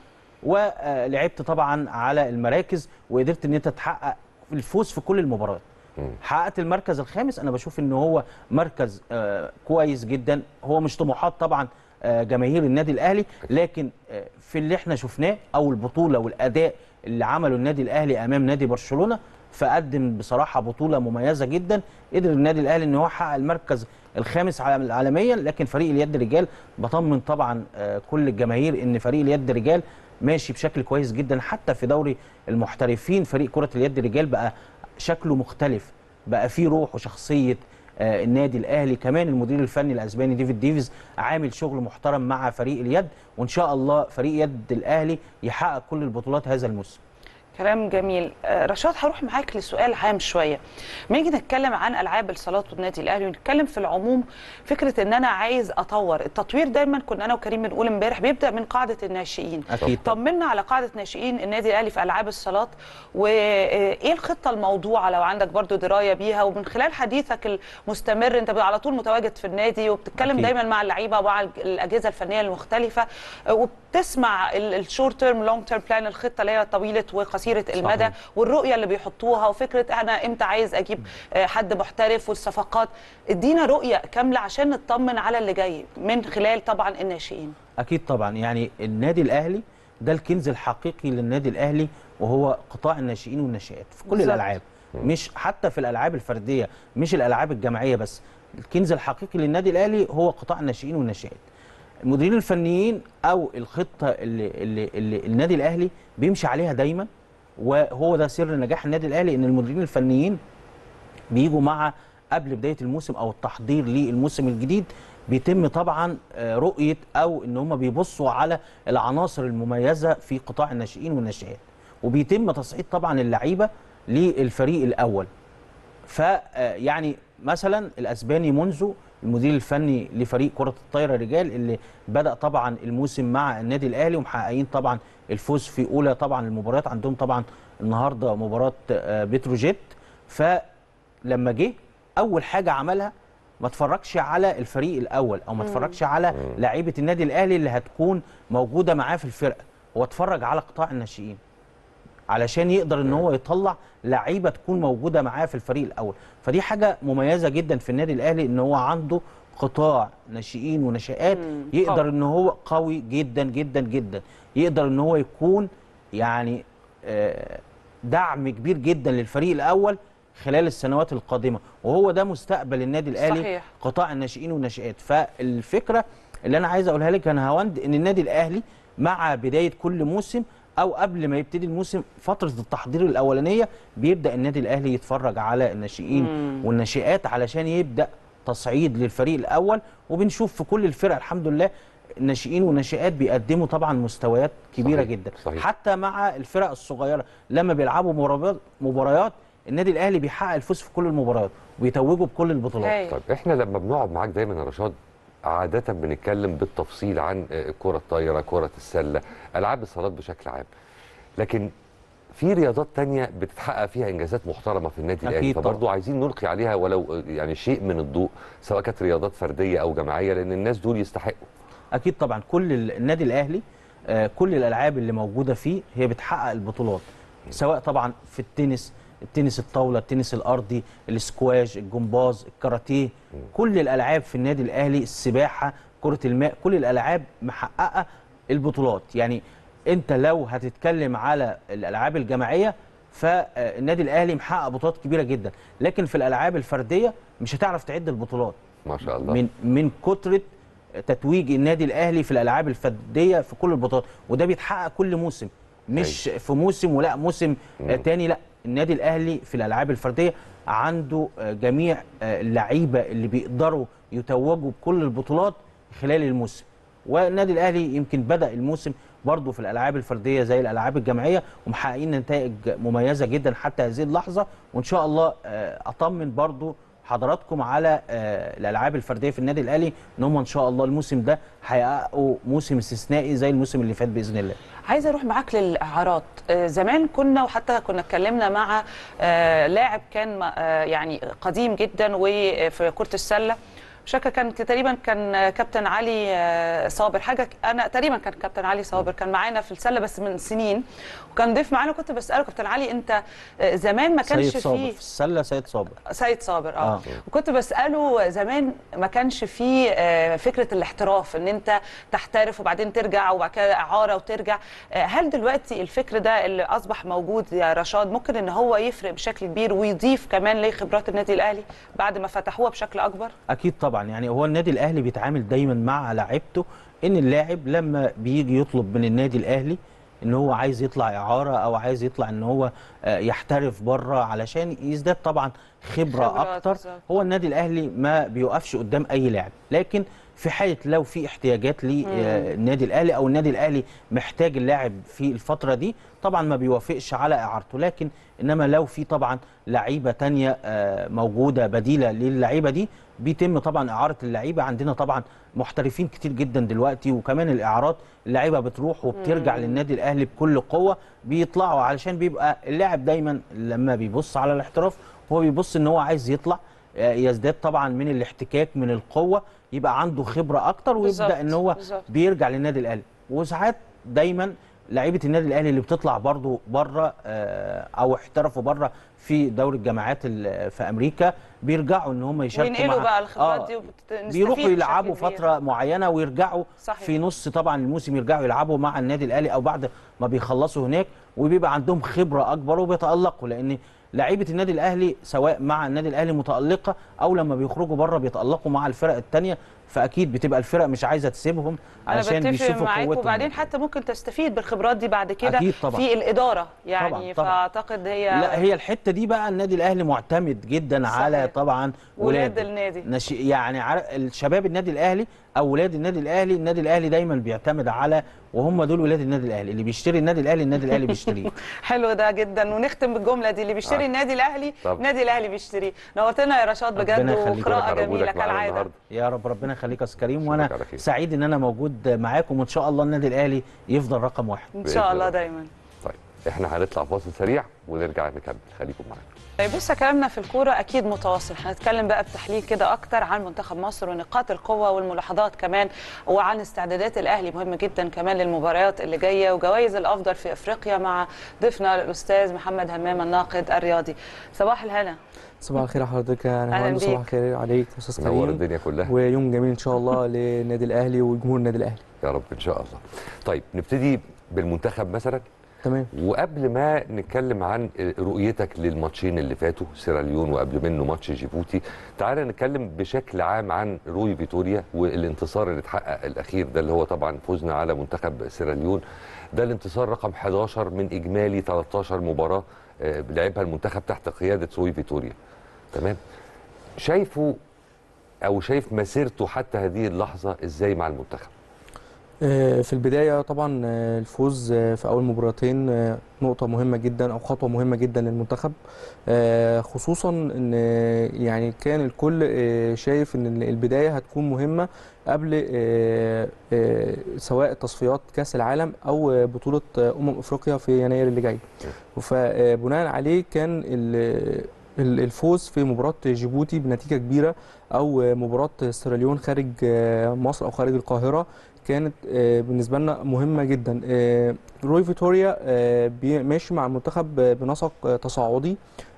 ولعبت طبعا على المراكز وقدرت ان انت تحقق الفوز في كل المباريات حققت المركز الخامس انا بشوف ان هو مركز آه، كويس جدا هو مش طموحات طبعا آه، جماهير النادي الاهلي لكن آه، في اللي احنا شفناه او البطوله والاداء اللي عمله النادي الاهلي امام نادي برشلونه فقدم بصراحه بطوله مميزه جدا قدر النادي الاهلي ان هو يحقق المركز الخامس عالم- عالميا لكن فريق اليد رجال بطمن طبعا آه، كل الجماهير ان فريق اليد رجال ماشي بشكل كويس جدا حتى في دوري المحترفين فريق كره اليد رجال بقى شكله مختلف بقى فيه روح وشخصيه آه، النادي الاهلي كمان المدير الفني الاسباني ديفيد ديفيز عامل شغل محترم مع فريق اليد وان شاء الله فريق يد الاهلي يحقق كل البطولات هذا الموسم كلام جميل آه، رشاد هروح معاك لسؤال هام شويه ما نيجي نتكلم عن العاب الصالات والنادي الاهلي ونتكلم في العموم فكره ان انا عايز اطور التطوير دايما كنا انا وكريم بنقول امبارح بيبدا من قاعده الناشئين أكيد. طمنا على قاعده ناشئين النادي الاهلي في العاب الصالات وايه الخطه الموضوعه لو عندك برضو درايه بيها ومن خلال حديثك المستمر انت على طول متواجد في النادي وبتتكلم أكيد. دايما مع اللعيبه ومع الاجهزه الفنيه المختلفه آه، وبتسمع الشورت تيرم لونج تيرم بلان الخطه اللي هي طويله وقصيره المدى صحيح. والرؤيه اللي بيحطوها وفكره انا امتى عايز اجيب آه، حد محترف والصفقات ادينا رؤيه كامله عشان نطمن على اللي جاي من خلال طبعا الناشئين اكيد طبعا يعني النادي الاهلي ده الكنز الحقيقي للنادي الاهلي وهو قطاع الناشئين والناشئات في كل بالظبط. الالعاب مش حتى في الالعاب الفرديه مش الالعاب الجماعيه بس الكنز الحقيقي للنادي الاهلي هو قطاع الناشئين والناشئات المديرين الفنيين او الخطه اللي, اللي, اللي النادي الاهلي بيمشي عليها دايما وهو ده سر نجاح النادي الاهلي ان المديرين الفنيين بيجوا مع قبل بدايه الموسم او التحضير للموسم الجديد بيتم طبعا آه، رؤيه او ان هم بيبصوا على العناصر المميزه في قطاع الناشئين والناشئات وبيتم تصعيد طبعا اللعيبه للفريق الاول فيعني مثلا الاسباني منذ المدير الفني لفريق كره الطايره رجال اللي بدا طبعا الموسم مع النادي الاهلي ومحققين طبعا الفوز في اولى طبعا المباريات عندهم طبعا النهارده مباراه آه، بتروجيت فلما جه اول حاجه عملها ما اتفرجش على الفريق الاول او ما اتفرجش على لعيبه النادي الاهلي اللي هتكون موجوده معاه في الفرقه هو اتفرج على قطاع الناشئين علشان يقدر ان هو يطلع لعيبه تكون موجوده معاه في الفريق الاول فدي حاجه مميزه جدا في النادي الاهلي ان هو عنده قطاع ناشئين ونشآت يقدر قوي. ان هو قوي جدا جدا جدا يقدر ان هو يكون يعني آه، دعم كبير جدا للفريق الاول خلال السنوات القادمه وهو ده مستقبل النادي الاهلي صحيح. قطاع الناشئين والناشئات فالفكره اللي انا عايز اقولها لك انا هوند ان النادي الاهلي مع بدايه كل موسم او قبل ما يبتدي الموسم فتره التحضير الاولانيه بيبدا النادي الاهلي يتفرج على الناشئين والناشئات علشان يبدا تصعيد للفريق الاول وبنشوف في كل الفرق الحمد لله الناشئين والناشئات بيقدموا طبعا مستويات كبيره صحيح، جدا صحيح. حتى مع الفرق الصغيره لما بيلعبوا مباريات مباريات النادي الاهلي بيحقق الفوز في كل المباريات ويتوجوا بكل البطولات هاي. طيب احنا لما بنقعد معاك دايما يا رشاد عادة بنتكلم بالتفصيل عن آه، كرة الطايرة كرة السلة ألعاب الصالات بشكل عام لكن في رياضات تانية بتتحقق فيها إنجازات محترمة في النادي الأهلي أكيد طبعا. فبرضه عايزين نلقي عليها ولو آه، يعني شيء من الضوء سواء كانت رياضات فردية أو جماعية لأن الناس دول يستحقوا اكيد طبعا كل ال- النادي الاهلي آه، كل الالعاب اللي موجوده فيه هي بتحقق البطولات سواء طبعا في التنس التنس الطاوله التنس الارضي الاسكواش الجمباز الكاراتيه كل الالعاب في النادي الاهلي السباحه كره الماء كل الالعاب محققه البطولات يعني انت لو هتتكلم على الالعاب الجماعيه فالنادي الاهلي محقق بطولات كبيره جدا لكن في الالعاب الفرديه مش هتعرف تعد البطولات ما شاء الله من من كتره تتويج النادي الاهلي في الالعاب الفرديه في كل البطولات وده بيتحقق كل موسم مش في موسم ولا موسم آه، تاني لا النادي الاهلي في الالعاب الفرديه عنده آه، جميع آه، اللعيبه اللي بيقدروا يتوجوا بكل البطولات خلال الموسم والنادي الاهلي يمكن بدا الموسم برضه في الالعاب الفرديه زي الالعاب الجماعيه ومحققين نتائج مميزه جدا حتى هذه اللحظه وان شاء الله آه، اطمن برضه حضراتكم على آه، الالعاب الفرديه في النادي الاهلي ان هم ان شاء الله الموسم ده هيحققوا موسم استثنائي زي الموسم اللي فات باذن الله عايزه اروح معاك للاعارات آه، زمان كنا وحتى كنا اتكلمنا مع آه، لاعب كان م- آه، يعني قديم جدا وفي كره السله مش فاكره كان تقريبا كان آه، كابتن علي آه، صابر حاجه ك- انا تقريبا كان كابتن علي صابر كان معانا في السله بس من سنين وكان ضيف معانا كنت بساله كابتن علي انت آه، زمان ما كانش سيد صابر فيه في السله سيد صابر سيد صابر اه, آه. آه. وكنت بساله زمان ما كانش فيه آه، فكره الاحتراف ان انت تحترف وبعدين ترجع وبعد كده اعاره وترجع آه، هل دلوقتي الفكر ده اللي اصبح موجود يا رشاد ممكن ان هو يفرق بشكل كبير ويضيف كمان لخبرات النادي الاهلي بعد ما فتحوها بشكل اكبر اكيد طبعا يعني هو النادي الاهلي بيتعامل دايما مع لاعيبته ان اللاعب لما بيجي يطلب من النادي الاهلي ان هو عايز يطلع اعاره او عايز يطلع ان هو آه، يحترف بره علشان يزداد طبعا خبره خبرات اكتر بالظبط. هو النادي الاهلي ما بيوقفش قدام اي لاعب لكن في حاله لو في احتياجات للنادي الاهلي او النادي الاهلي محتاج اللاعب في الفتره دي طبعا ما بيوافقش على اعارته لكن انما لو في طبعا لعيبه تانية آه، موجوده بديله للعيبه دي بيتم طبعا اعاره اللعيبه عندنا طبعا محترفين كتير جدا دلوقتي وكمان الاعارات اللعيبه بتروح وبترجع للنادي الاهلي بكل قوه بيطلعوا علشان بيبقى اللاعب دايما لما بيبص على الاحتراف هو بيبص ان هو عايز يطلع آه، يزداد طبعا من الاحتكاك من القوه يبقى عنده خبره اكتر بالظبط، ويبدا ان هو بالظبط. بيرجع للنادي الاهلي وساعات دايما لعيبه النادي الاهلي اللي بتطلع برضو بره آه، او احترفوا بره في دوري الجامعات ال- في امريكا بيرجعوا ان هم يشاركوا وينقلوا مع بقى الخبرات آه، دي وبت- بيروحوا نستفيد يلعبوا بشكل كبير. فتره معينه ويرجعوا صحيح. في نص طبعا الموسم يرجعوا يلعبوا مع النادي الاهلي او بعد ما بيخلصوا هناك وبيبقى عندهم خبره اكبر وبيتالقوا لان لعيبه النادي الاهلي سواء مع النادي الاهلي متالقه او لما بيخرجوا بره بيتالقوا مع الفرق الثانيه فاكيد بتبقى الفرق مش عايزه تسيبهم انا علشان بتفق بيشوفوا معاك قوتهم وبعدين حتى ممكن تستفيد بالخبرات دي بعد كده أكيد طبعاً. في الاداره يعني طبعاً، طبعاً. فاعتقد هي لا هي الحته دي بقى النادي الاهلي معتمد جدا صحيح. على طبعا ولاد ولاده. النادي. نشي يعني عار- الشباب النادي الاهلي او ولاد النادي الاهلي النادي الاهلي دايما بيعتمد على وهم دول ولاد النادي الاهلي اللي بيشتري النادي الاهلي النادي الاهلي بيشتريه حلو ده جدا ونختم بالجمله دي اللي بيشتري آه. النادي الاهلي طبعا. النادي الاهلي بيشتريه نورتنا يا رشاد بجد ربنا يخليك. وقراءه على جميله وجودك معانا كالعاده النهاردة. يا رب ربنا يخليك يا استاذ كريم أشوفك وانا على خير. سعيد ان انا موجود معاكم وان شاء الله النادي الاهلي يفضل رقم واحد ان بإذن شاء الله الله. دايما طيب احنا هنطلع فاصل سريع ونرجع نكمل خليكم معانا طيب لسه كلامنا في الكوره اكيد متواصل هنتكلم بقى بتحليل كده اكتر عن منتخب مصر ونقاط القوه والملاحظات كمان وعن استعدادات الاهلي مهم جدا كمان للمباريات اللي جايه وجوائز الافضل في افريقيا مع ضيفنا الاستاذ محمد همام الناقد الرياضي صباح الهنا صباح الخير على حضرتك يا أهلاً نهاوند بيك. صباح الخير عليك يا استاذ نور كريم الدنيا كلها ويوم جميل ان شاء الله للنادي الاهلي وجمهور النادي الاهلي يا رب ان شاء الله طيب نبتدي بالمنتخب مثلا تمام وقبل ما نتكلم عن رؤيتك للماتشين اللي فاتوا سيراليون وقبل منه ماتش جيبوتي تعالى نتكلم بشكل عام عن روي فيتوريا والانتصار اللي اتحقق الاخير ده اللي هو طبعا فوزنا على منتخب سيراليون ده الانتصار رقم 11 من اجمالي 13 مباراه آه، لعبها المنتخب تحت قياده روي فيتوريا تمام شايفه او شايف مسيرته حتى هذه اللحظه ازاي مع المنتخب آه، في البدايه طبعا آه، الفوز آه، في اول مباراتين آه، نقطه مهمه جدا او خطوه مهمه جدا للمنتخب آه، خصوصا ان آه، يعني كان الكل آه، شايف ان البدايه هتكون مهمه قبل آه، آه، سواء تصفيات كاس العالم او آه، بطوله آه، امم افريقيا في يناير اللي جاي فبناء عليه كان ال- ال- الفوز في مباراة جيبوتي بنتيجة كبيرة أو مباراة سيراليون خارج مصر أو خارج القاهرة كانت بالنسبة لنا مهمة جدا روي فيتوريا بي- ماشي مع المنتخب بنسق تصاعدي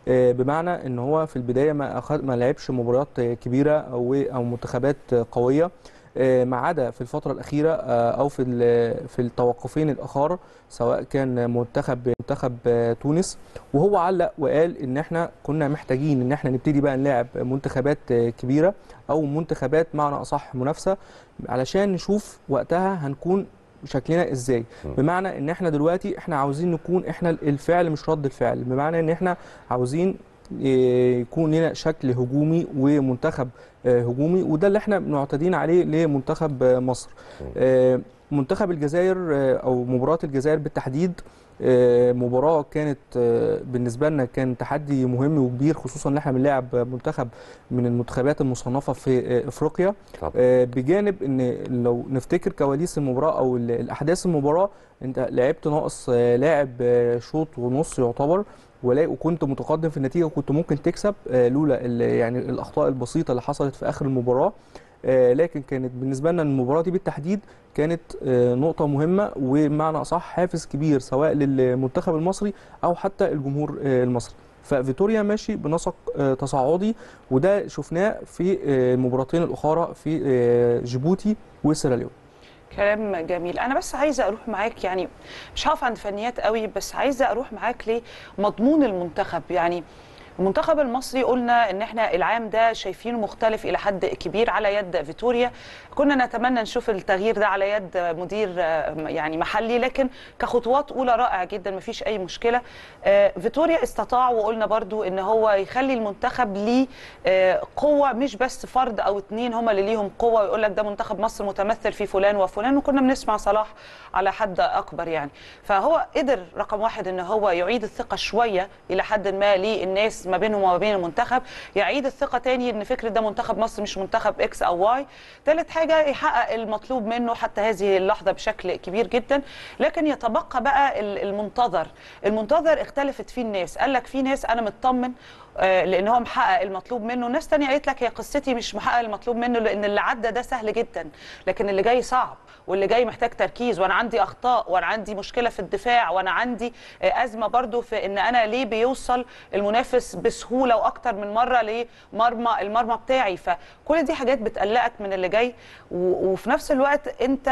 بمعنى ان هو في البدايه ما أخد ما لعبش مباريات كبيره او او منتخبات قويه ما عدا في الفتره الاخيره او في ال- في التوقفين الاخر سواء كان منتخب منتخب تونس وهو علق وقال ان احنا كنا محتاجين ان احنا نبتدي بقى نلعب منتخبات كبيره او منتخبات معنى اصح منافسه علشان نشوف وقتها هنكون شكلنا ازاي بمعنى ان احنا دلوقتي احنا عاوزين نكون احنا الفعل مش رد الفعل بمعنى ان احنا عاوزين إيه، يكون لنا شكل هجومي ومنتخب آه، هجومي وده اللي احنا معتادين عليه لمنتخب آه، مصر آه، منتخب الجزائر آه، او مباراه الجزائر بالتحديد آه، مباراه كانت آه، بالنسبه لنا كان تحدي مهم وكبير خصوصا ان احنا بنلعب منتخب من المنتخبات المصنفه في آه، افريقيا طبعا. آه، بجانب ان لو نفتكر كواليس المباراه او ال- الاحداث المباراه انت لعبت ناقص آه، لاعب آه، شوط ونص يعتبر ولا وكنت متقدم في النتيجه وكنت ممكن تكسب آه، لولا ال- يعني الاخطاء البسيطه اللي حصلت في اخر المباراه آه، لكن كانت بالنسبه لنا المباراه دي بالتحديد كانت آه، نقطه مهمه وبمعنى اصح حافز كبير سواء للمنتخب المصري او حتى الجمهور آه، المصري ففيتوريا ماشي بنسق آه، تصاعدي وده شفناه في آه، المباراتين الاخرى في آه، جيبوتي وسيراليون كلام جميل انا بس عايزه اروح معاك يعني مش هقف عند فنيات قوي بس عايزه اروح معاك لمضمون المنتخب يعني المنتخب المصري قلنا ان احنا العام ده شايفينه مختلف الى حد كبير على يد فيتوريا كنا نتمنى نشوف التغيير ده على يد مدير آه، يعني محلي لكن كخطوات اولى رائع جدا مفيش اي مشكله آه، فيتوريا استطاع وقلنا برضو ان هو يخلي المنتخب ليه آه، قوه مش بس فرد او اتنين هم اللي ليهم قوه ويقول لك ده منتخب مصر متمثل في فلان وفلان وكنا بنسمع صلاح على حد اكبر يعني فهو قدر رقم واحد ان هو يعيد الثقه شويه الى حد ما للناس ما بينهم وما بين المنتخب يعيد الثقه تاني ان فكره ده منتخب مصر مش منتخب اكس او واي ثالث حاجه يحقق المطلوب منه حتى هذه اللحظه بشكل كبير جدا لكن يتبقى بقى ال- المنتظر المنتظر اختلفت فيه الناس قال لك في ناس انا مطمن آه، لان هو محقق المطلوب منه ناس تانية قالت لك هي قصتي مش محقق المطلوب منه لان اللي عدى ده سهل جدا لكن اللي جاي صعب واللي جاي محتاج تركيز وانا عندي اخطاء وانا عندي مشكله في الدفاع وانا عندي آه، ازمه برضو في ان انا ليه بيوصل المنافس بسهوله واكتر من مره لمرمى المرمى بتاعي فكل دي حاجات بتقلقك من اللي جاي و- وفي نفس الوقت انت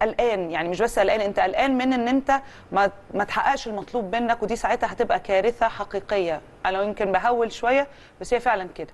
قلقان يعني مش بس قلقان انت قلقان من ان انت ما ما تحققش المطلوب منك ودي ساعتها هتبقى كارثه حقيقيه انا يمكن بهول شويه بس هي فعلا كده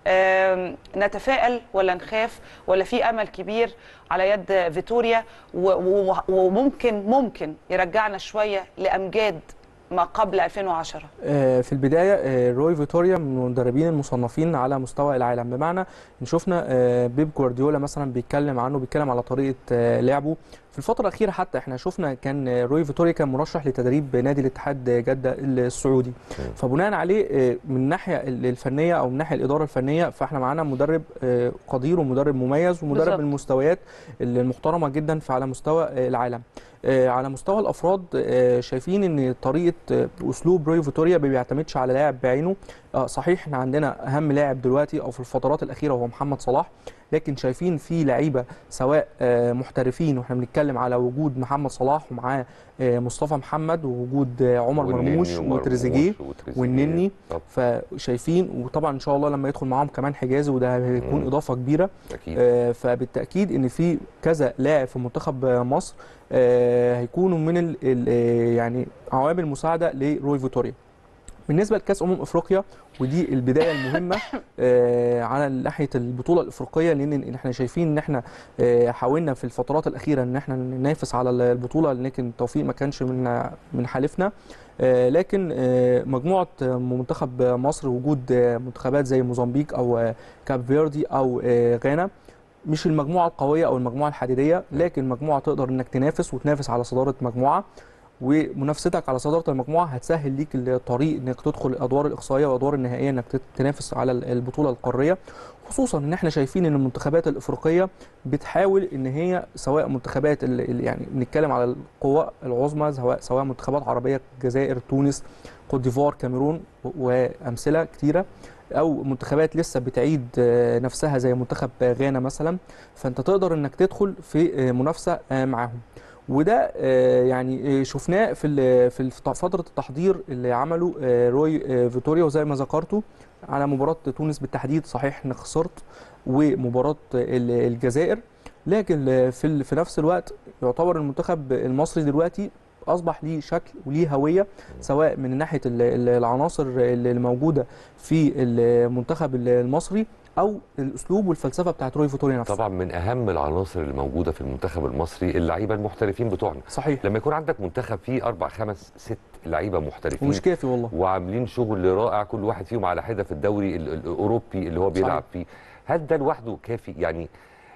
آم، نتفائل ولا نخاف ولا في امل كبير على يد فيتوريا و- و- وممكن ممكن يرجعنا شويه لامجاد ما قبل 2010 آه، في البدايه آه، روي فيتوريا من المدربين المصنفين على مستوى العالم بمعنى ان شفنا آه، بيب جوارديولا مثلا بيتكلم عنه بيتكلم على طريقه آه، لعبه في الفتره الاخيره حتى احنا شفنا كان آه، روي فيتوريا كان مرشح لتدريب نادي الاتحاد جده السعودي فبناء عليه آه، من الناحيه الفنيه او من الناحيه الاداره الفنيه فاحنا معانا مدرب آه، قدير ومدرب مميز ومدرب بالظبط. من المستويات المحترمه جدا في على مستوى آه، العالم آه، على مستوى الافراد آه، شايفين ان طريقه آه، اسلوب روي فيتوريا ما بيعتمدش على لاعب بعينه آه، صحيح احنا عندنا اهم لاعب دلوقتي او في الفترات الاخيره هو محمد صلاح لكن شايفين في لعيبه سواء آه، محترفين واحنا بنتكلم على وجود محمد صلاح ومعاه آه، مصطفى محمد ووجود آه، عمر والنني مرموش ومرموش وتريزيجيه وتريزيجيه. والنني طب فشايفين وطبعا ان شاء الله لما يدخل معاهم كمان حجازي وده هيكون مم. اضافه كبيره اكيد آه، فبالتاكيد ان في كذا لاعب في منتخب آه، مصر آه، هيكونوا من ال ال آه، يعني عوامل مساعده لروي فيتوريا بالنسبه لكاس امم افريقيا ودي البدايه المهمه آه، على ناحيه البطوله الافريقيه لان احنا شايفين ان احنا آه، حاولنا في الفترات الاخيره ان احنا ننافس على البطوله لكن التوفيق ما كانش من من حالفنا آه، لكن آه، مجموعه آه، منتخب مصر وجود آه، منتخبات زي موزمبيق او آه، كاب فيردي او آه، غانا مش المجموعه القويه او المجموعه الحديديه لكن مجموعه تقدر انك تنافس وتنافس على صداره مجموعه ومنافستك على صداره المجموعه هتسهل ليك الطريق انك تدخل الادوار الاقصائيه والادوار النهائيه انك تت- تنافس على البطوله القاريه خصوصا ان احنا شايفين ان المنتخبات الافريقيه بتحاول ان هي سواء منتخبات ال- ال- يعني بنتكلم على القوى العظمى سواء سواء منتخبات عربيه الجزائر تونس كوت ديفوار كاميرون و- وامثله كتيره او منتخبات لسه بتعيد آه، نفسها زي منتخب غانا مثلا فانت تقدر انك تدخل في آه، منافسه آه، معاهم وده آه، يعني آه، شفناه في ال- في الف- فتره التحضير اللي عمله آه، روي آه، فيتوريا وزي ما ذكرته على مباراه تونس بالتحديد صحيح انك خسرت ومباراه ال- الجزائر لكن آه، في ال- في نفس الوقت يعتبر المنتخب المصري دلوقتي اصبح ليه شكل وليه هويه سواء من ناحيه ال- ال- العناصر اللي الموجوده في المنتخب المصري او الاسلوب والفلسفه بتاعت روي فيتوريا نفسه طبعا من اهم العناصر اللي موجوده في المنتخب المصري اللعيبه المحترفين بتوعنا صحيح لما يكون عندك منتخب فيه اربع خمس ست لعيبه محترفين ومش كافي والله وعاملين شغل رائع كل واحد فيهم على حده في الدوري ال- الاوروبي اللي هو بيلعب فيه هل ده لوحده كافي يعني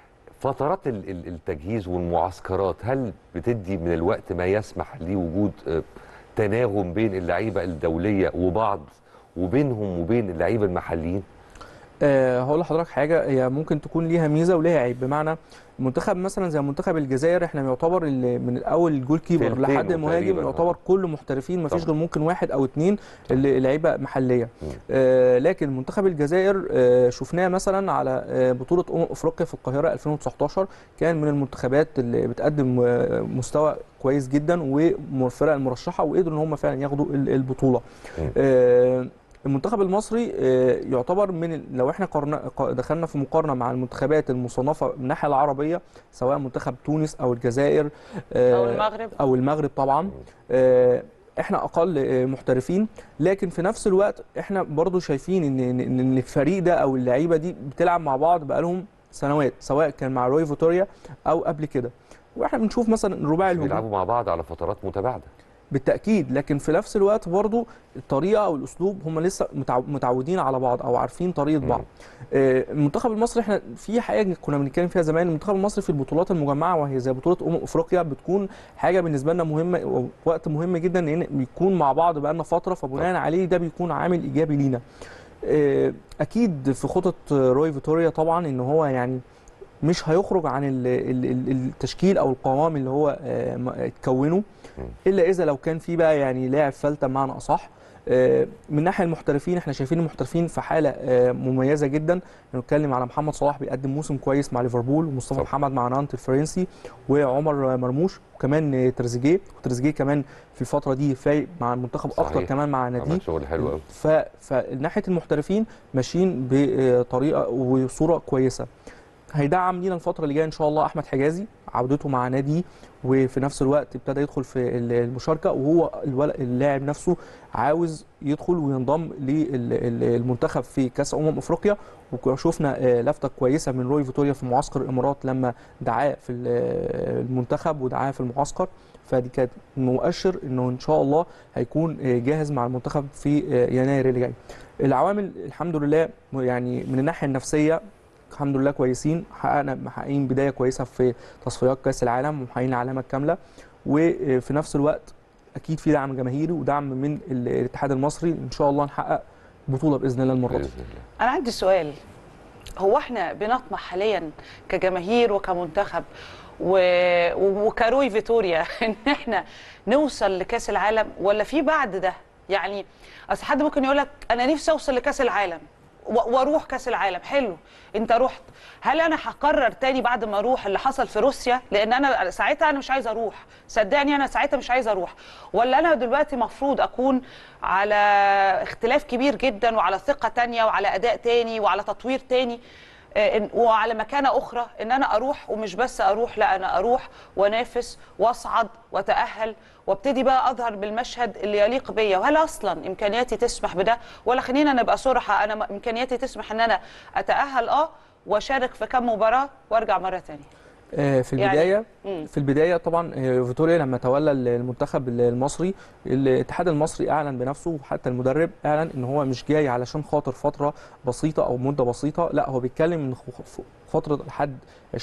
فترات ال- ال- التجهيز والمعسكرات هل بتدي من الوقت ما يسمح لوجود آه، تناغم بين اللعيبه الدوليه وبعض وبينهم وبين اللعيبه المحليين أه هقول لحضرتك حاجه هي ممكن تكون ليها ميزه وليها عيب بمعنى منتخب مثلا زي منتخب الجزائر احنا يعتبر ال- من الاول الجول كيبر تلتين لحد المهاجم تقريباً، يعتبر آه. كله محترفين مفيش طبعاً. غير ممكن واحد او اتنين اللي لعيبه محليه مم. آه لكن منتخب الجزائر آه شفناه مثلا على آه بطوله امم افريقيا في القاهره 2019 كان من المنتخبات اللي بتقدم آه مستوى كويس جدا والفرق المرشحه وقدروا ان هم فعلا ياخدوا ال- البطوله مم. آه المنتخب المصري آه، يعتبر من ال- لو احنا قرنا ق- دخلنا في مقارنه مع المنتخبات المصنفه من الناحيه العربيه سواء منتخب تونس او الجزائر آه، او المغرب او المغرب طبعا آه، احنا اقل آه، محترفين لكن في نفس الوقت احنا برضو شايفين ان ان إن الفريق ده او اللعيبه دي بتلعب مع بعض بقالهم سنوات سواء كان مع روي فيتوريا او قبل كده واحنا بنشوف مثلا الرباعي الهجومي بيلعبوا مع بعض على فترات متباعده بالتاكيد لكن في نفس الوقت برضو الطريقه او الاسلوب هم لسه متع- متعودين على بعض او عارفين طريقه بعض آه، المنتخب المصري احنا في حاجه كنا بنتكلم فيها زمان المنتخب المصري في البطولات المجمعه وهي زي بطوله امم افريقيا بتكون حاجه بالنسبه لنا مهمه وقت مهم جدا لان بيكون مع بعض بقالنا فتره فبناء عليه ده بيكون عامل ايجابي لينا آه، اكيد في خطط روي فيتوريا طبعا ان هو يعني مش هيخرج عن ال- ال- ال- التشكيل او القوام اللي هو آه، م- اتكونه الا اذا لو كان في بقى يعني لاعب فلته بمعنى اصح آه، من ناحيه المحترفين احنا شايفين المحترفين في حاله آه، مميزه جدا نتكلم على محمد صلاح بيقدم موسم كويس مع ليفربول ومصطفى طبعا. محمد مع نانت الفرنسي وعمر مرموش وكمان آه، تريزيجيه وتريزيجيه كمان في الفتره دي فايق مع المنتخب اكتر صحيح. كمان مع ناديه عمل شغل حلو قوي ف... فناحيه المحترفين ماشيين بطريقه وصوره كويسه هيدعم لينا الفتره اللي جايه ان شاء الله احمد حجازي عودته مع نادي وفي نفس الوقت ابتدى يدخل في ال- المشاركه وهو الول- اللاعب نفسه عاوز يدخل وينضم للمنتخب في كاس امم افريقيا وشفنا آه، لفته كويسه من روي فيتوريا في معسكر الامارات لما دعاه في ال- المنتخب ودعاه في المعسكر فدي كانت مؤشر انه ان شاء الله هيكون آه، جاهز مع المنتخب في آه، يناير اللي جاي. العوامل الحمد لله يعني من الناحيه النفسيه الحمد لله كويسين حققنا محققين بدايه كويسه في تصفيات كاس العالم ومحققين العلامه الكامله وفي نفس الوقت اكيد في دعم جماهيري ودعم من الاتحاد المصري ان شاء الله نحقق بطوله باذن الله المره دي باذن الله انا عندي سؤال هو احنا بنطمح حاليا كجماهير وكمنتخب و... وكروي فيتوريا ان احنا نوصل لكاس العالم ولا في بعد ده يعني اصل حد ممكن يقول لك انا نفسي اوصل لكاس العالم و- واروح كاس العالم حلو انت رحت هل انا هقرر تاني بعد ما اروح اللي حصل في روسيا لان انا ساعتها انا مش عايزه اروح صدقني انا ساعتها مش عايزه اروح ولا انا دلوقتي مفروض اكون على اختلاف كبير جدا وعلى ثقه تانية وعلى اداء تاني وعلى تطوير تاني آه، إن- وعلى مكانه اخرى ان انا اروح ومش بس اروح لا انا اروح وانافس واصعد واتاهل وابتدي بقى اظهر بالمشهد اللي يليق بيا وهل اصلا امكانياتي تسمح بده ولا خلينا نبقى صراحه انا م- امكانياتي تسمح ان انا اتاهل اه واشارك في كم مباراه وارجع مره ثانيه آه، في يعني- البدايه مم. في البدايه طبعا آه، فيتوريا لما تولى المنتخب المصري الاتحاد المصري اعلن بنفسه وحتى المدرب اعلن ان هو مش جاي علشان خاطر فتره بسيطه او مده بسيطه لا هو بيتكلم من خ- ف- فتره لحد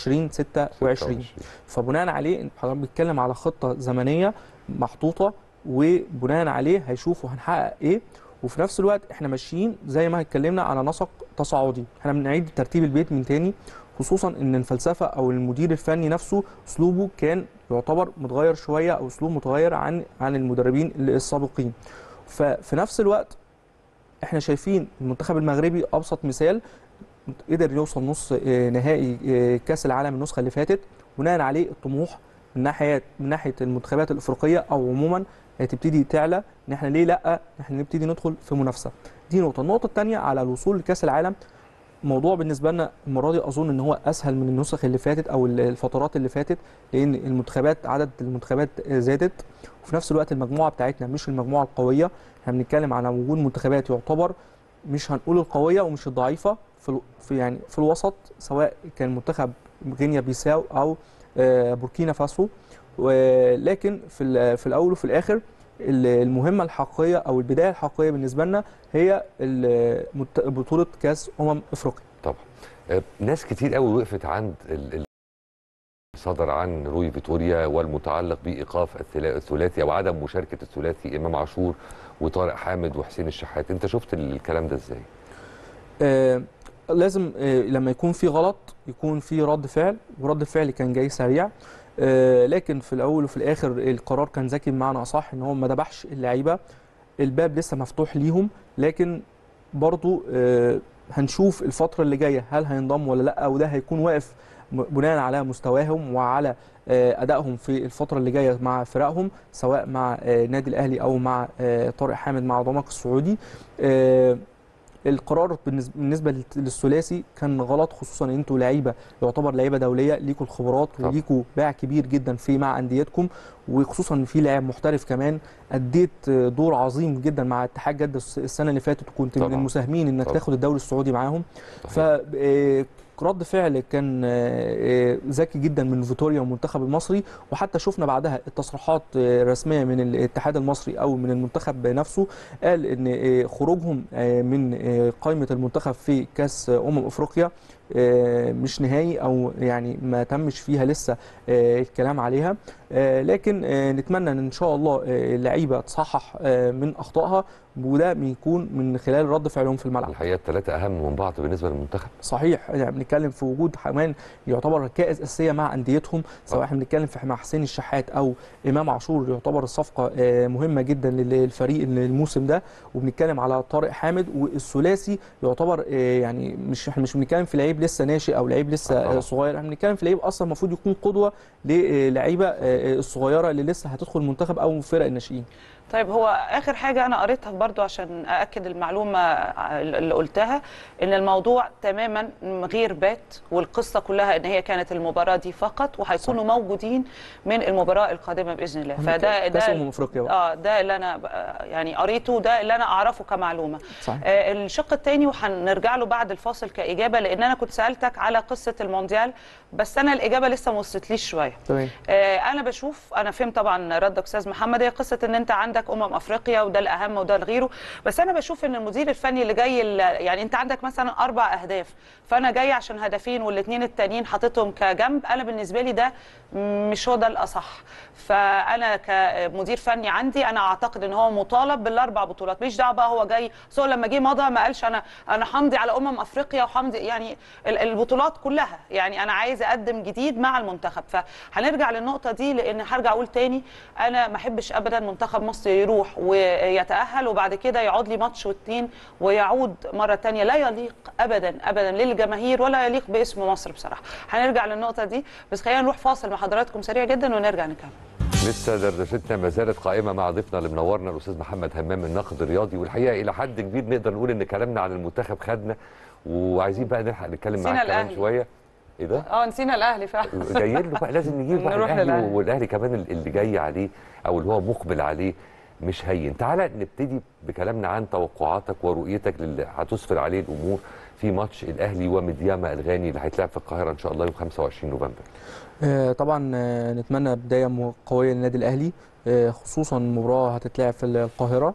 2026 فبناء عليه حضرتك بيتكلم على خطه زمنيه محطوطه وبناء عليه هيشوفوا هنحقق ايه وفي نفس الوقت احنا ماشيين زي ما اتكلمنا على نسق تصاعدي احنا بنعيد ترتيب البيت من تاني خصوصا ان الفلسفه او المدير الفني نفسه اسلوبه كان يعتبر متغير شويه او اسلوب متغير عن عن المدربين السابقين ففي نفس الوقت احنا شايفين المنتخب المغربي ابسط مثال قدر يوصل نص آه، نهائي آه، كاس العالم النسخه اللي فاتت بناء عليه الطموح من ناحيه من ناحيه المنتخبات الافريقيه او عموما هتبتدي تعلى ان احنا ليه لا ان احنا نبتدي ندخل في منافسه دي نقطه النقطه الثانيه على الوصول لكاس العالم الموضوع بالنسبه لنا المره دي اظن ان هو اسهل من النسخ اللي فاتت او الفترات اللي فاتت لان المنتخبات عدد المنتخبات زادت وفي نفس الوقت المجموعه بتاعتنا مش المجموعه القويه احنا بنتكلم على وجود منتخبات يعتبر مش هنقول القويه ومش الضعيفه في ال- في يعني في الوسط سواء كان منتخب غينيا بيساو او آه، بوركينا فاسو ولكن في ال- في الاول وفي الاخر ال- المهمه الحقيقيه او البدايه الحقيقيه بالنسبه لنا هي ال- مت- بطوله كاس امم افريقيا طبعا آه، ناس كتير قوي وقفت عند ال- ال- صدر عن روي فيتوريا والمتعلق بايقاف الثلا- الثلاثي او عدم مشاركه الثلاثي امام عاشور وطارق حامد وحسين الشحات انت شفت الكلام ده ازاي آه، لازم آه، لما يكون في غلط يكون في رد فعل ورد الفعل كان جاي سريع آه، لكن في الاول وفي الاخر القرار كان ذكي بمعنى اصح ان هو ما ذبحش اللعيبه الباب لسه مفتوح ليهم لكن برضو آه، هنشوف الفتره اللي جايه هل هينضم ولا لا وده هيكون واقف م- بناء على مستواهم وعلى آه، ادائهم في الفتره اللي جايه مع فرقهم سواء مع آه، النادي الاهلي او مع آه، طارق حامد مع ضمك السعودي آه، القرار بالنسبه بالنسبة للت- للثلاثي كان غلط خصوصا ان انتوا لعيبه يعتبر لعيبه دوليه ليكوا الخبرات طبعا. وليكوا باع كبير جدا في مع انديتكم وخصوصا ان في لاعب محترف كمان اديت دور عظيم جدا مع اتحاد جده الس- السنه اللي فاتت وكنت من طبعا. المساهمين انك طبعا. تاخد الدوري السعودي معاهم ف صحيح. آه، رد فعل كان آه، آه، ذكي جدا من فيتوريا والمنتخب المصري وحتى شفنا بعدها التصريحات آه، الرسميه من الاتحاد المصري او من المنتخب نفسه قال ان آه، خروجهم آه، من آه، قائمه المنتخب في كاس آه، امم افريقيا آه، مش نهائي او يعني ما تمش فيها لسه آه، الكلام عليها آه، لكن آه، نتمنى ان ان شاء الله آه، اللعيبه تصحح آه، من اخطائها وده بيكون من خلال رد فعلهم في الملعب الحقيقه الثلاثه اهم من بعض بالنسبه للمنتخب صحيح يعني بنتكلم في وجود كمان يعتبر ركائز اساسيه مع انديتهم سواء آه. احنا بنتكلم في مع حسين الشحات او امام عاشور يعتبر الصفقه آه، مهمه جدا للفريق الموسم ده وبنتكلم على طارق حامد والثلاثي يعتبر آه، يعني مش احنا مش بنتكلم في لعيب لسه ناشئ او لعيب لسه آه، طبعا. آه، صغير احنا بنتكلم في لعيب اصلا المفروض يكون قدوه للعيبه آه، الصغيره اللي لسه هتدخل المنتخب او فرق الناشئين طيب هو اخر حاجه انا قريتها برضو عشان ااكد المعلومه اللي قلتها ان الموضوع تماما غير بات والقصه كلها ان هي كانت المباراه دي فقط وهيكونوا موجودين من المباراه القادمه باذن الله فده كاس ده امم افريقيا بقى. اه ده اللي انا بقى يعني قريته ده اللي انا اعرفه كمعلومه صحيح. آه الشق الثاني وهنرجع له بعد الفاصل كاجابه لان انا كنت سالتك على قصه المونديال بس انا الاجابه لسه ما وصلتليش شويه تمام آه، انا بشوف انا فهمت طبعا رد استاذ محمد هي قصه ان انت عندك امم افريقيا وده الاهم وده الغيره بس انا بشوف ان المدير الفني اللي جاي ال- يعني انت عندك مثلا اربع اهداف فانا جاي عشان هدفين والاثنين التانيين حاططهم كجنب انا بالنسبه لي ده مش هو ده الاصح فانا كمدير فني عندي انا اعتقد ان هو مطالب بالاربع بطولات مش دعوه بقى هو جاي سو لما جه مضى ما قالش انا انا همضي على امم افريقيا وهمضي يعني ال- البطولات كلها يعني انا عايز اقدم جديد مع المنتخب فهنرجع للنقطه دي لان هرجع اقول تاني انا ما احبش ابدا منتخب مصر يروح ويتاهل وبعد كده يقعد لي ماتش واتنين ويعود مره تانية لا يليق ابدا ابدا للجماهير ولا يليق باسم مصر بصراحه هنرجع للنقطه دي بس خلينا نروح فاصل مع حضراتكم سريع جدا ونرجع نكمل لسه دردشتنا ما زالت قائمه مع ضيفنا اللي منورنا الاستاذ محمد همام الناقد الرياضي والحقيقه الى حد كبير نقدر نقول ان كلامنا عن المنتخب خدنا وعايزين بقى نلحق نتكلم نسينا معاك كمان الأهلي. شويه ايه ده؟ اه نسينا الاهلي فعلا جايين له بقى لازم نجيب بقى نروح الاهلي للأهلي. والاهلي كمان اللي جاي عليه او اللي هو مقبل عليه مش هين تعالى نبتدي بكلامنا عن توقعاتك ورؤيتك للي هتسفر عليه الامور في ماتش الاهلي ومدياما الغاني اللي هيتلعب في القاهره ان شاء الله يوم 25 نوفمبر آه، طبعا آه، نتمنى بدايه م- قويه للنادي الاهلي آه، خصوصا مباراه هتتلعب في القاهره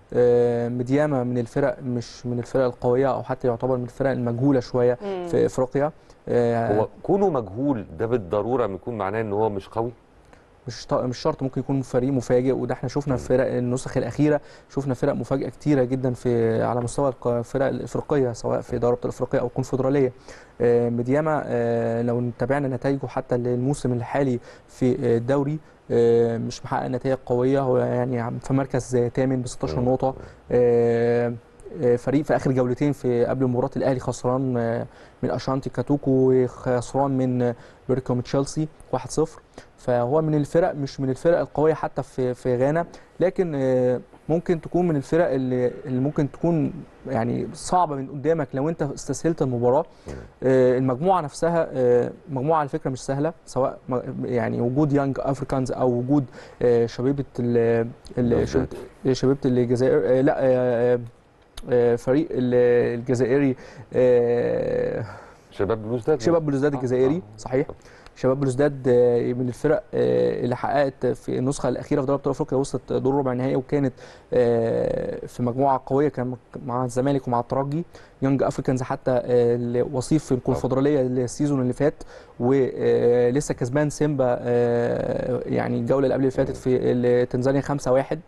آه، مدياما من الفرق مش من الفرق القويه او حتى يعتبر من الفرق المجهوله شويه مم. في افريقيا آه، هو كونه مجهول ده بالضروره بيكون معناه ان هو مش قوي مش ط- مش شرط ممكن يكون فريق مفاجئ وده احنا شفنا في فرق النسخ الاخيره شفنا فرق مفاجئه كتيره جدا في على مستوى الق- الفرق الافريقيه سواء في دوري ابطال افريقيا او الكونفدراليه آه، مدياما آه، لو تابعنا نتائجه حتى الموسم الحالي في آه، الدوري آه، مش محقق نتائج قويه هو يعني عم- في مركز آه، ثامن ب 16 نقطه آه، آه، فريق في اخر جولتين في قبل مباراه الاهلي خسران آه، من اشانتي كاتوكو وخسران من آه، بيركوم تشيلسي 1-0 فهو من الفرق مش من الفرق القويه حتى في في غانا لكن آه، ممكن تكون من الفرق اللي, اللي ممكن تكون يعني صعبه من قدامك لو انت استسهلت المباراه آه، المجموعه نفسها آه، مجموعه على فكره مش سهله سواء م- يعني وجود يانج افريكانز او وجود آه، شبيبه ال- ال- بلوزداد. شبيبة- شبيبه الجزائر آه، لا آه، آه، فريق ال- الجزائري آه، شباب بلوزداد شباب بلوزداد آه، الجزائري آه. صحيح شباب بلوزداد آه، من الفرق آه، اللي حققت في النسخه الاخيره في دوري ابطال افريقيا وصلت دور ربع النهائي وكانت آه، في مجموعه قويه كان مع الزمالك ومع الترجي يونج افريكانز حتى آه، اللي وصيف في الكونفدراليه السيزون اللي فات ولسه كسبان سيمبا آه، يعني الجوله اللي قبل اللي فاتت في تنزانيا 5-1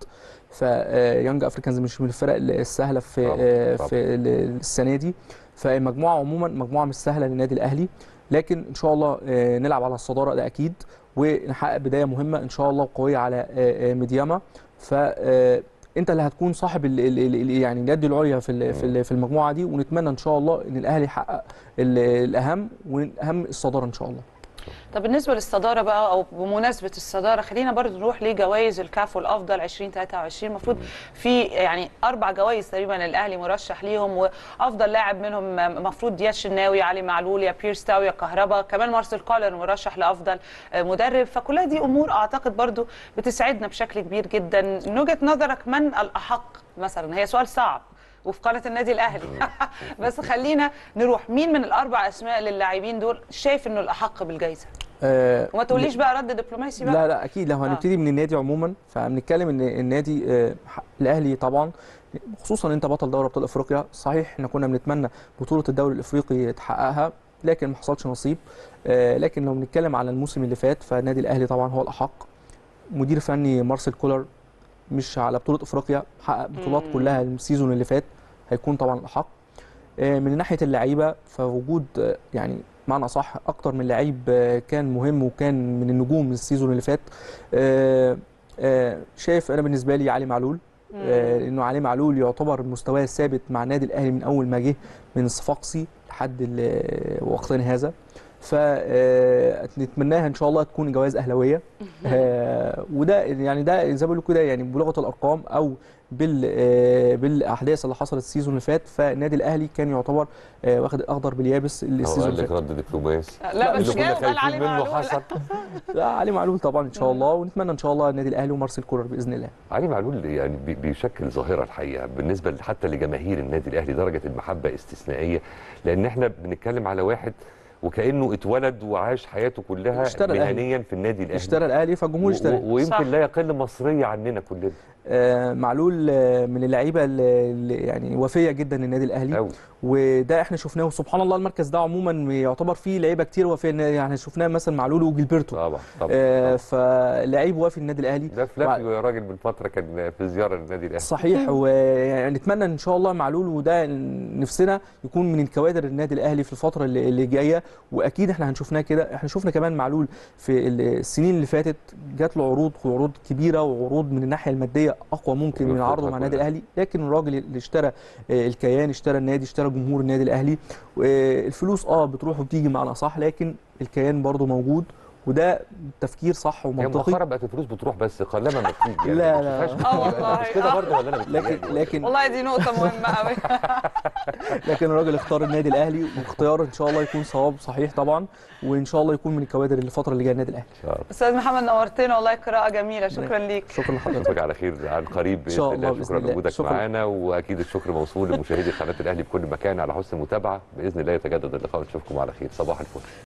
فيونج افريكانز مش من الفرق السهله في طبعاً، آه، طبعاً. في السنه دي فالمجموعه عموما مجموعه مش سهله للنادي الاهلي لكن ان شاء الله آه، نلعب على الصداره ده اكيد ونحقق بدايه مهمه ان شاء الله وقويه على آه، آه، ميدياما ف آه، انت اللي هتكون صاحب ال ال ال يعني اليد العليا في ال- في ال- في المجموعه دي ونتمنى ان شاء الله ان الاهلي يحقق ال- الاهم والاهم الصداره ان شاء الله طب بالنسبه للصداره بقى او بمناسبه الصداره خلينا برضو نروح لجوائز الكاف والافضل 2023 المفروض في يعني اربع جوائز تقريبا الاهلي مرشح ليهم وافضل لاعب منهم المفروض دياش الشناوي علي معلول يا بيرس تاو يا كهربا كمان مارسيل كولر مرشح لافضل مدرب فكلها دي امور اعتقد برضو بتسعدنا بشكل كبير جدا من وجهه نظرك من الاحق مثلا هي سؤال صعب وفي قناه النادي الاهلي بس خلينا نروح مين من الاربع اسماء للاعبين دول شايف انه الاحق بالجائزه آه، وما تقوليش بقى رد دبلوماسي بقى لا لا اكيد لو هنبتدي من النادي عموما فبنتكلم ان النادي آه، ح- الاهلي طبعا خصوصا انت بطل دوري ابطال افريقيا صحيح احنا كنا بنتمنى بطوله الدوري الافريقي تحققها لكن ما حصلش نصيب آه، لكن لو بنتكلم على الموسم اللي فات فالنادي الاهلي طبعا هو الاحق مدير فني مارسيل كولر مش على بطوله افريقيا حقق بطولات مم. كلها السيزون اللي فات هيكون طبعا الاحق آه، من ناحيه اللعيبه فوجود آه، يعني معنى صح اكتر من لعيب آه، كان مهم وكان من النجوم السيزون اللي فات آه، آه، شايف انا بالنسبه لي علي معلول آه، لانه علي معلول يعتبر مستواه ثابت مع النادي الاهلي من اول ما جه من صفاقسي لحد ال- وقتنا هذا فنتمناها ان شاء الله تكون جوائز اهلاويه آه، وده يعني ده زي ما بيقولوا كده يعني بلغه الارقام او بال آه، بالاحداث اللي حصلت السيزون اللي فات فالنادي الاهلي كان يعتبر آه، واخد الاخضر باليابس هو السيزون قال اللي لك فات رد دبلوماسي لا اللي بس كنا جاوب قال علي خايفين منه معلول حصل لا علي معلول طبعا ان شاء الله ونتمنى ان شاء الله النادي الاهلي ومارسيل كولر باذن الله علي معلول يعني بي- بيشكل ظاهره الحقيقه بالنسبه حتى لجماهير النادي الاهلي درجه المحبه استثنائيه لان احنا بنتكلم على واحد وكانه اتولد وعاش حياته كلها اشترى الأهلي. مهنيا في النادي الاهلي اشترى الاهلي فالجمهور و- اشترى و- ويمكن صح. لا يقل مصريه عننا كلنا آه، معلول آه، من اللعيبه اللي اللي يعني وفيه جدا للنادي الاهلي قوي وده احنا شفناه وسبحان الله المركز ده عموما يعتبر فيه لعيبه كتير وفيه يعني شفناه مثلا معلول وجilberto طبعا طبعا, آه، طبعا. فلعيب وافي النادي الاهلي ده فلافيو يا راجل من فتره كان في زياره للنادي الاهلي صحيح ويعني نتمنى ان شاء الله معلول وده نفسنا يكون من الكوادر النادي الاهلي في الفتره اللي اللي جايه واكيد احنا هنشوفناه كده احنا شفنا كمان معلول في السنين اللي فاتت جات له عروض وعروض كبيره وعروض من الناحيه الماديه اقوى ممكن من بالفترة عرضه مع النادي كلها. الاهلي لكن الراجل اللي اشترى آه، الكيان اشترى النادي اشترى جمهور النادي الاهلي آه، الفلوس اه بتروح وبتيجي معنا صح لكن الكيان برضه موجود وده تفكير صح هي ومنطقي مؤخرا بقت الفلوس بتروح بس قلما ما بتيجي يعني لا، ما لا. بتشوفهاش آه بتيجي. والله، مش كده آه. برضه ولا انا لكن بتهيألي؟ لكن والله دي نقطة مهمة قوي لكن الراجل اختار النادي الاهلي واختيار ان شاء الله يكون صواب صحيح طبعا وان شاء الله يكون من الكوادر الفتره اللي جايه النادي الاهلي إن شاء الله. استاذ محمد نورتنا والله قراءة جميلة شكرا ليك شكرا لحضرتك نشوفك على خير عن قريب باذن شاء الله الله شكرا بإذن الله. لوجودك شكرا. معانا واكيد الشكر موصول لمشاهدي قناه الاهلي في كل مكان على حسن المتابعه باذن الله يتجدد اللقاء ونشوفكم على خير صباح الفل